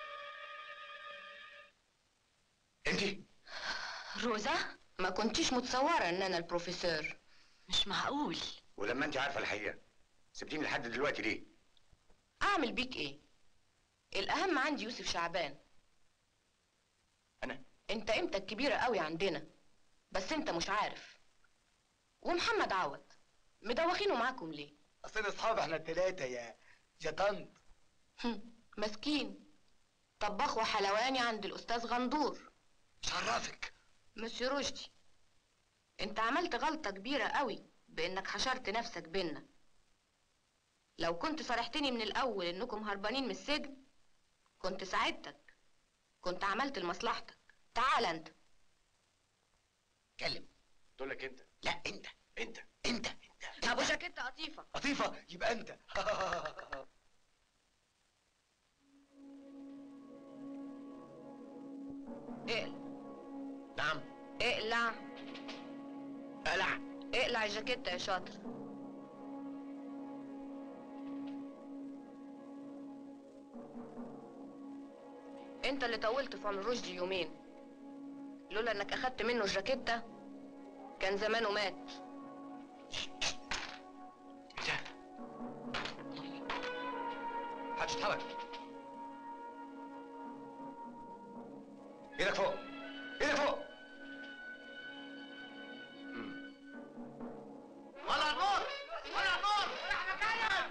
انت روزا ما كنتيش متصورة ان انا البروفيسور مش معقول ولما انت عارفه الحقيقه سبتيني لحد دلوقتي ليه اعمل بيك ايه الاهم عندي يوسف شعبان أنا؟ انت قيمتك كبيرة قوي عندنا بس انت مش عارف ومحمد عوض مدوخينه معاكم ليه اصل اصحاب احنا التلاتة يا يا طنط مسكين طباخ وحلواني عند الاستاذ غندور شرفك مسيو رشدي انت عملت غلطة كبيرة قوي بانك حشرت نفسك بينا لو كنت صرحتني من الاول انكم هربانين من السجن كنت ساعدتك كنت عملت لمصلحتك تعال انت اتكلم تقول لك انت لا انت انت انت ابو جاكيت قطيفة لطيفة يبقى انت اقلع نعم اقلع قلع اقلع الجاكيت يا شاطر انت اللي طولت في عمر رشدي يومين لولا انك اخدت منه الجاكيتة كان زمانه مات محدش يتحرك ايدك فوق ايدك فوق ولا نور ولا نور احنا مكانك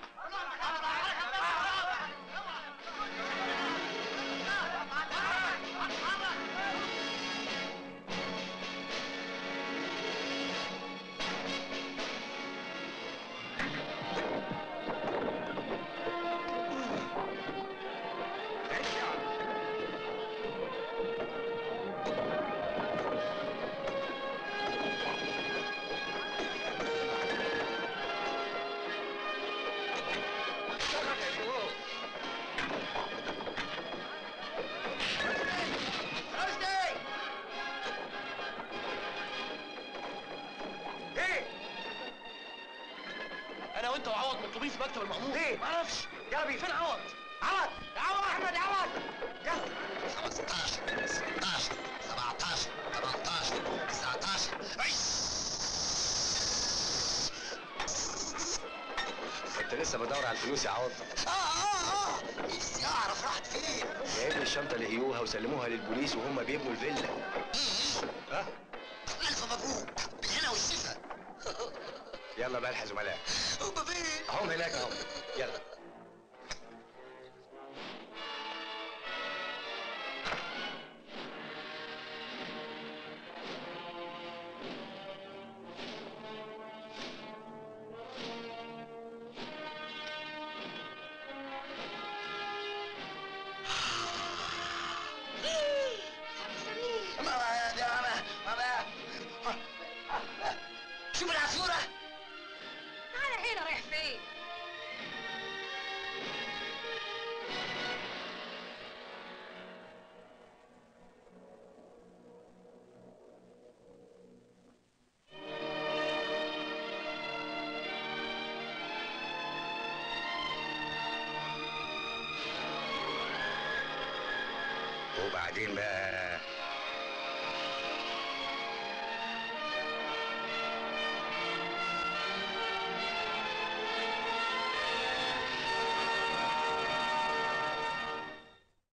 رشدي ايه انا وانت وعوض مطلوبين في مكتب المأمور ليه؟ معرفش يلا بينا فين عوض عوض يا عوض احمد يا عوض يلا 15 16 17 18 19 انت لسه بدور على الفلوس يا عوض اه اه اه نفسي اعرف راحت فين جايب لي الشنطه لقيوها وسلموها للبوليس وهم بيبنوا الفيلا الف مبروك بالهنا والشفا يلا بقى الحزملاء هما فين؟ هم هناك اهم يلا ماما يا ماما ماما شوف العصفورة تعالى هنا رايح فين وبعدين بقى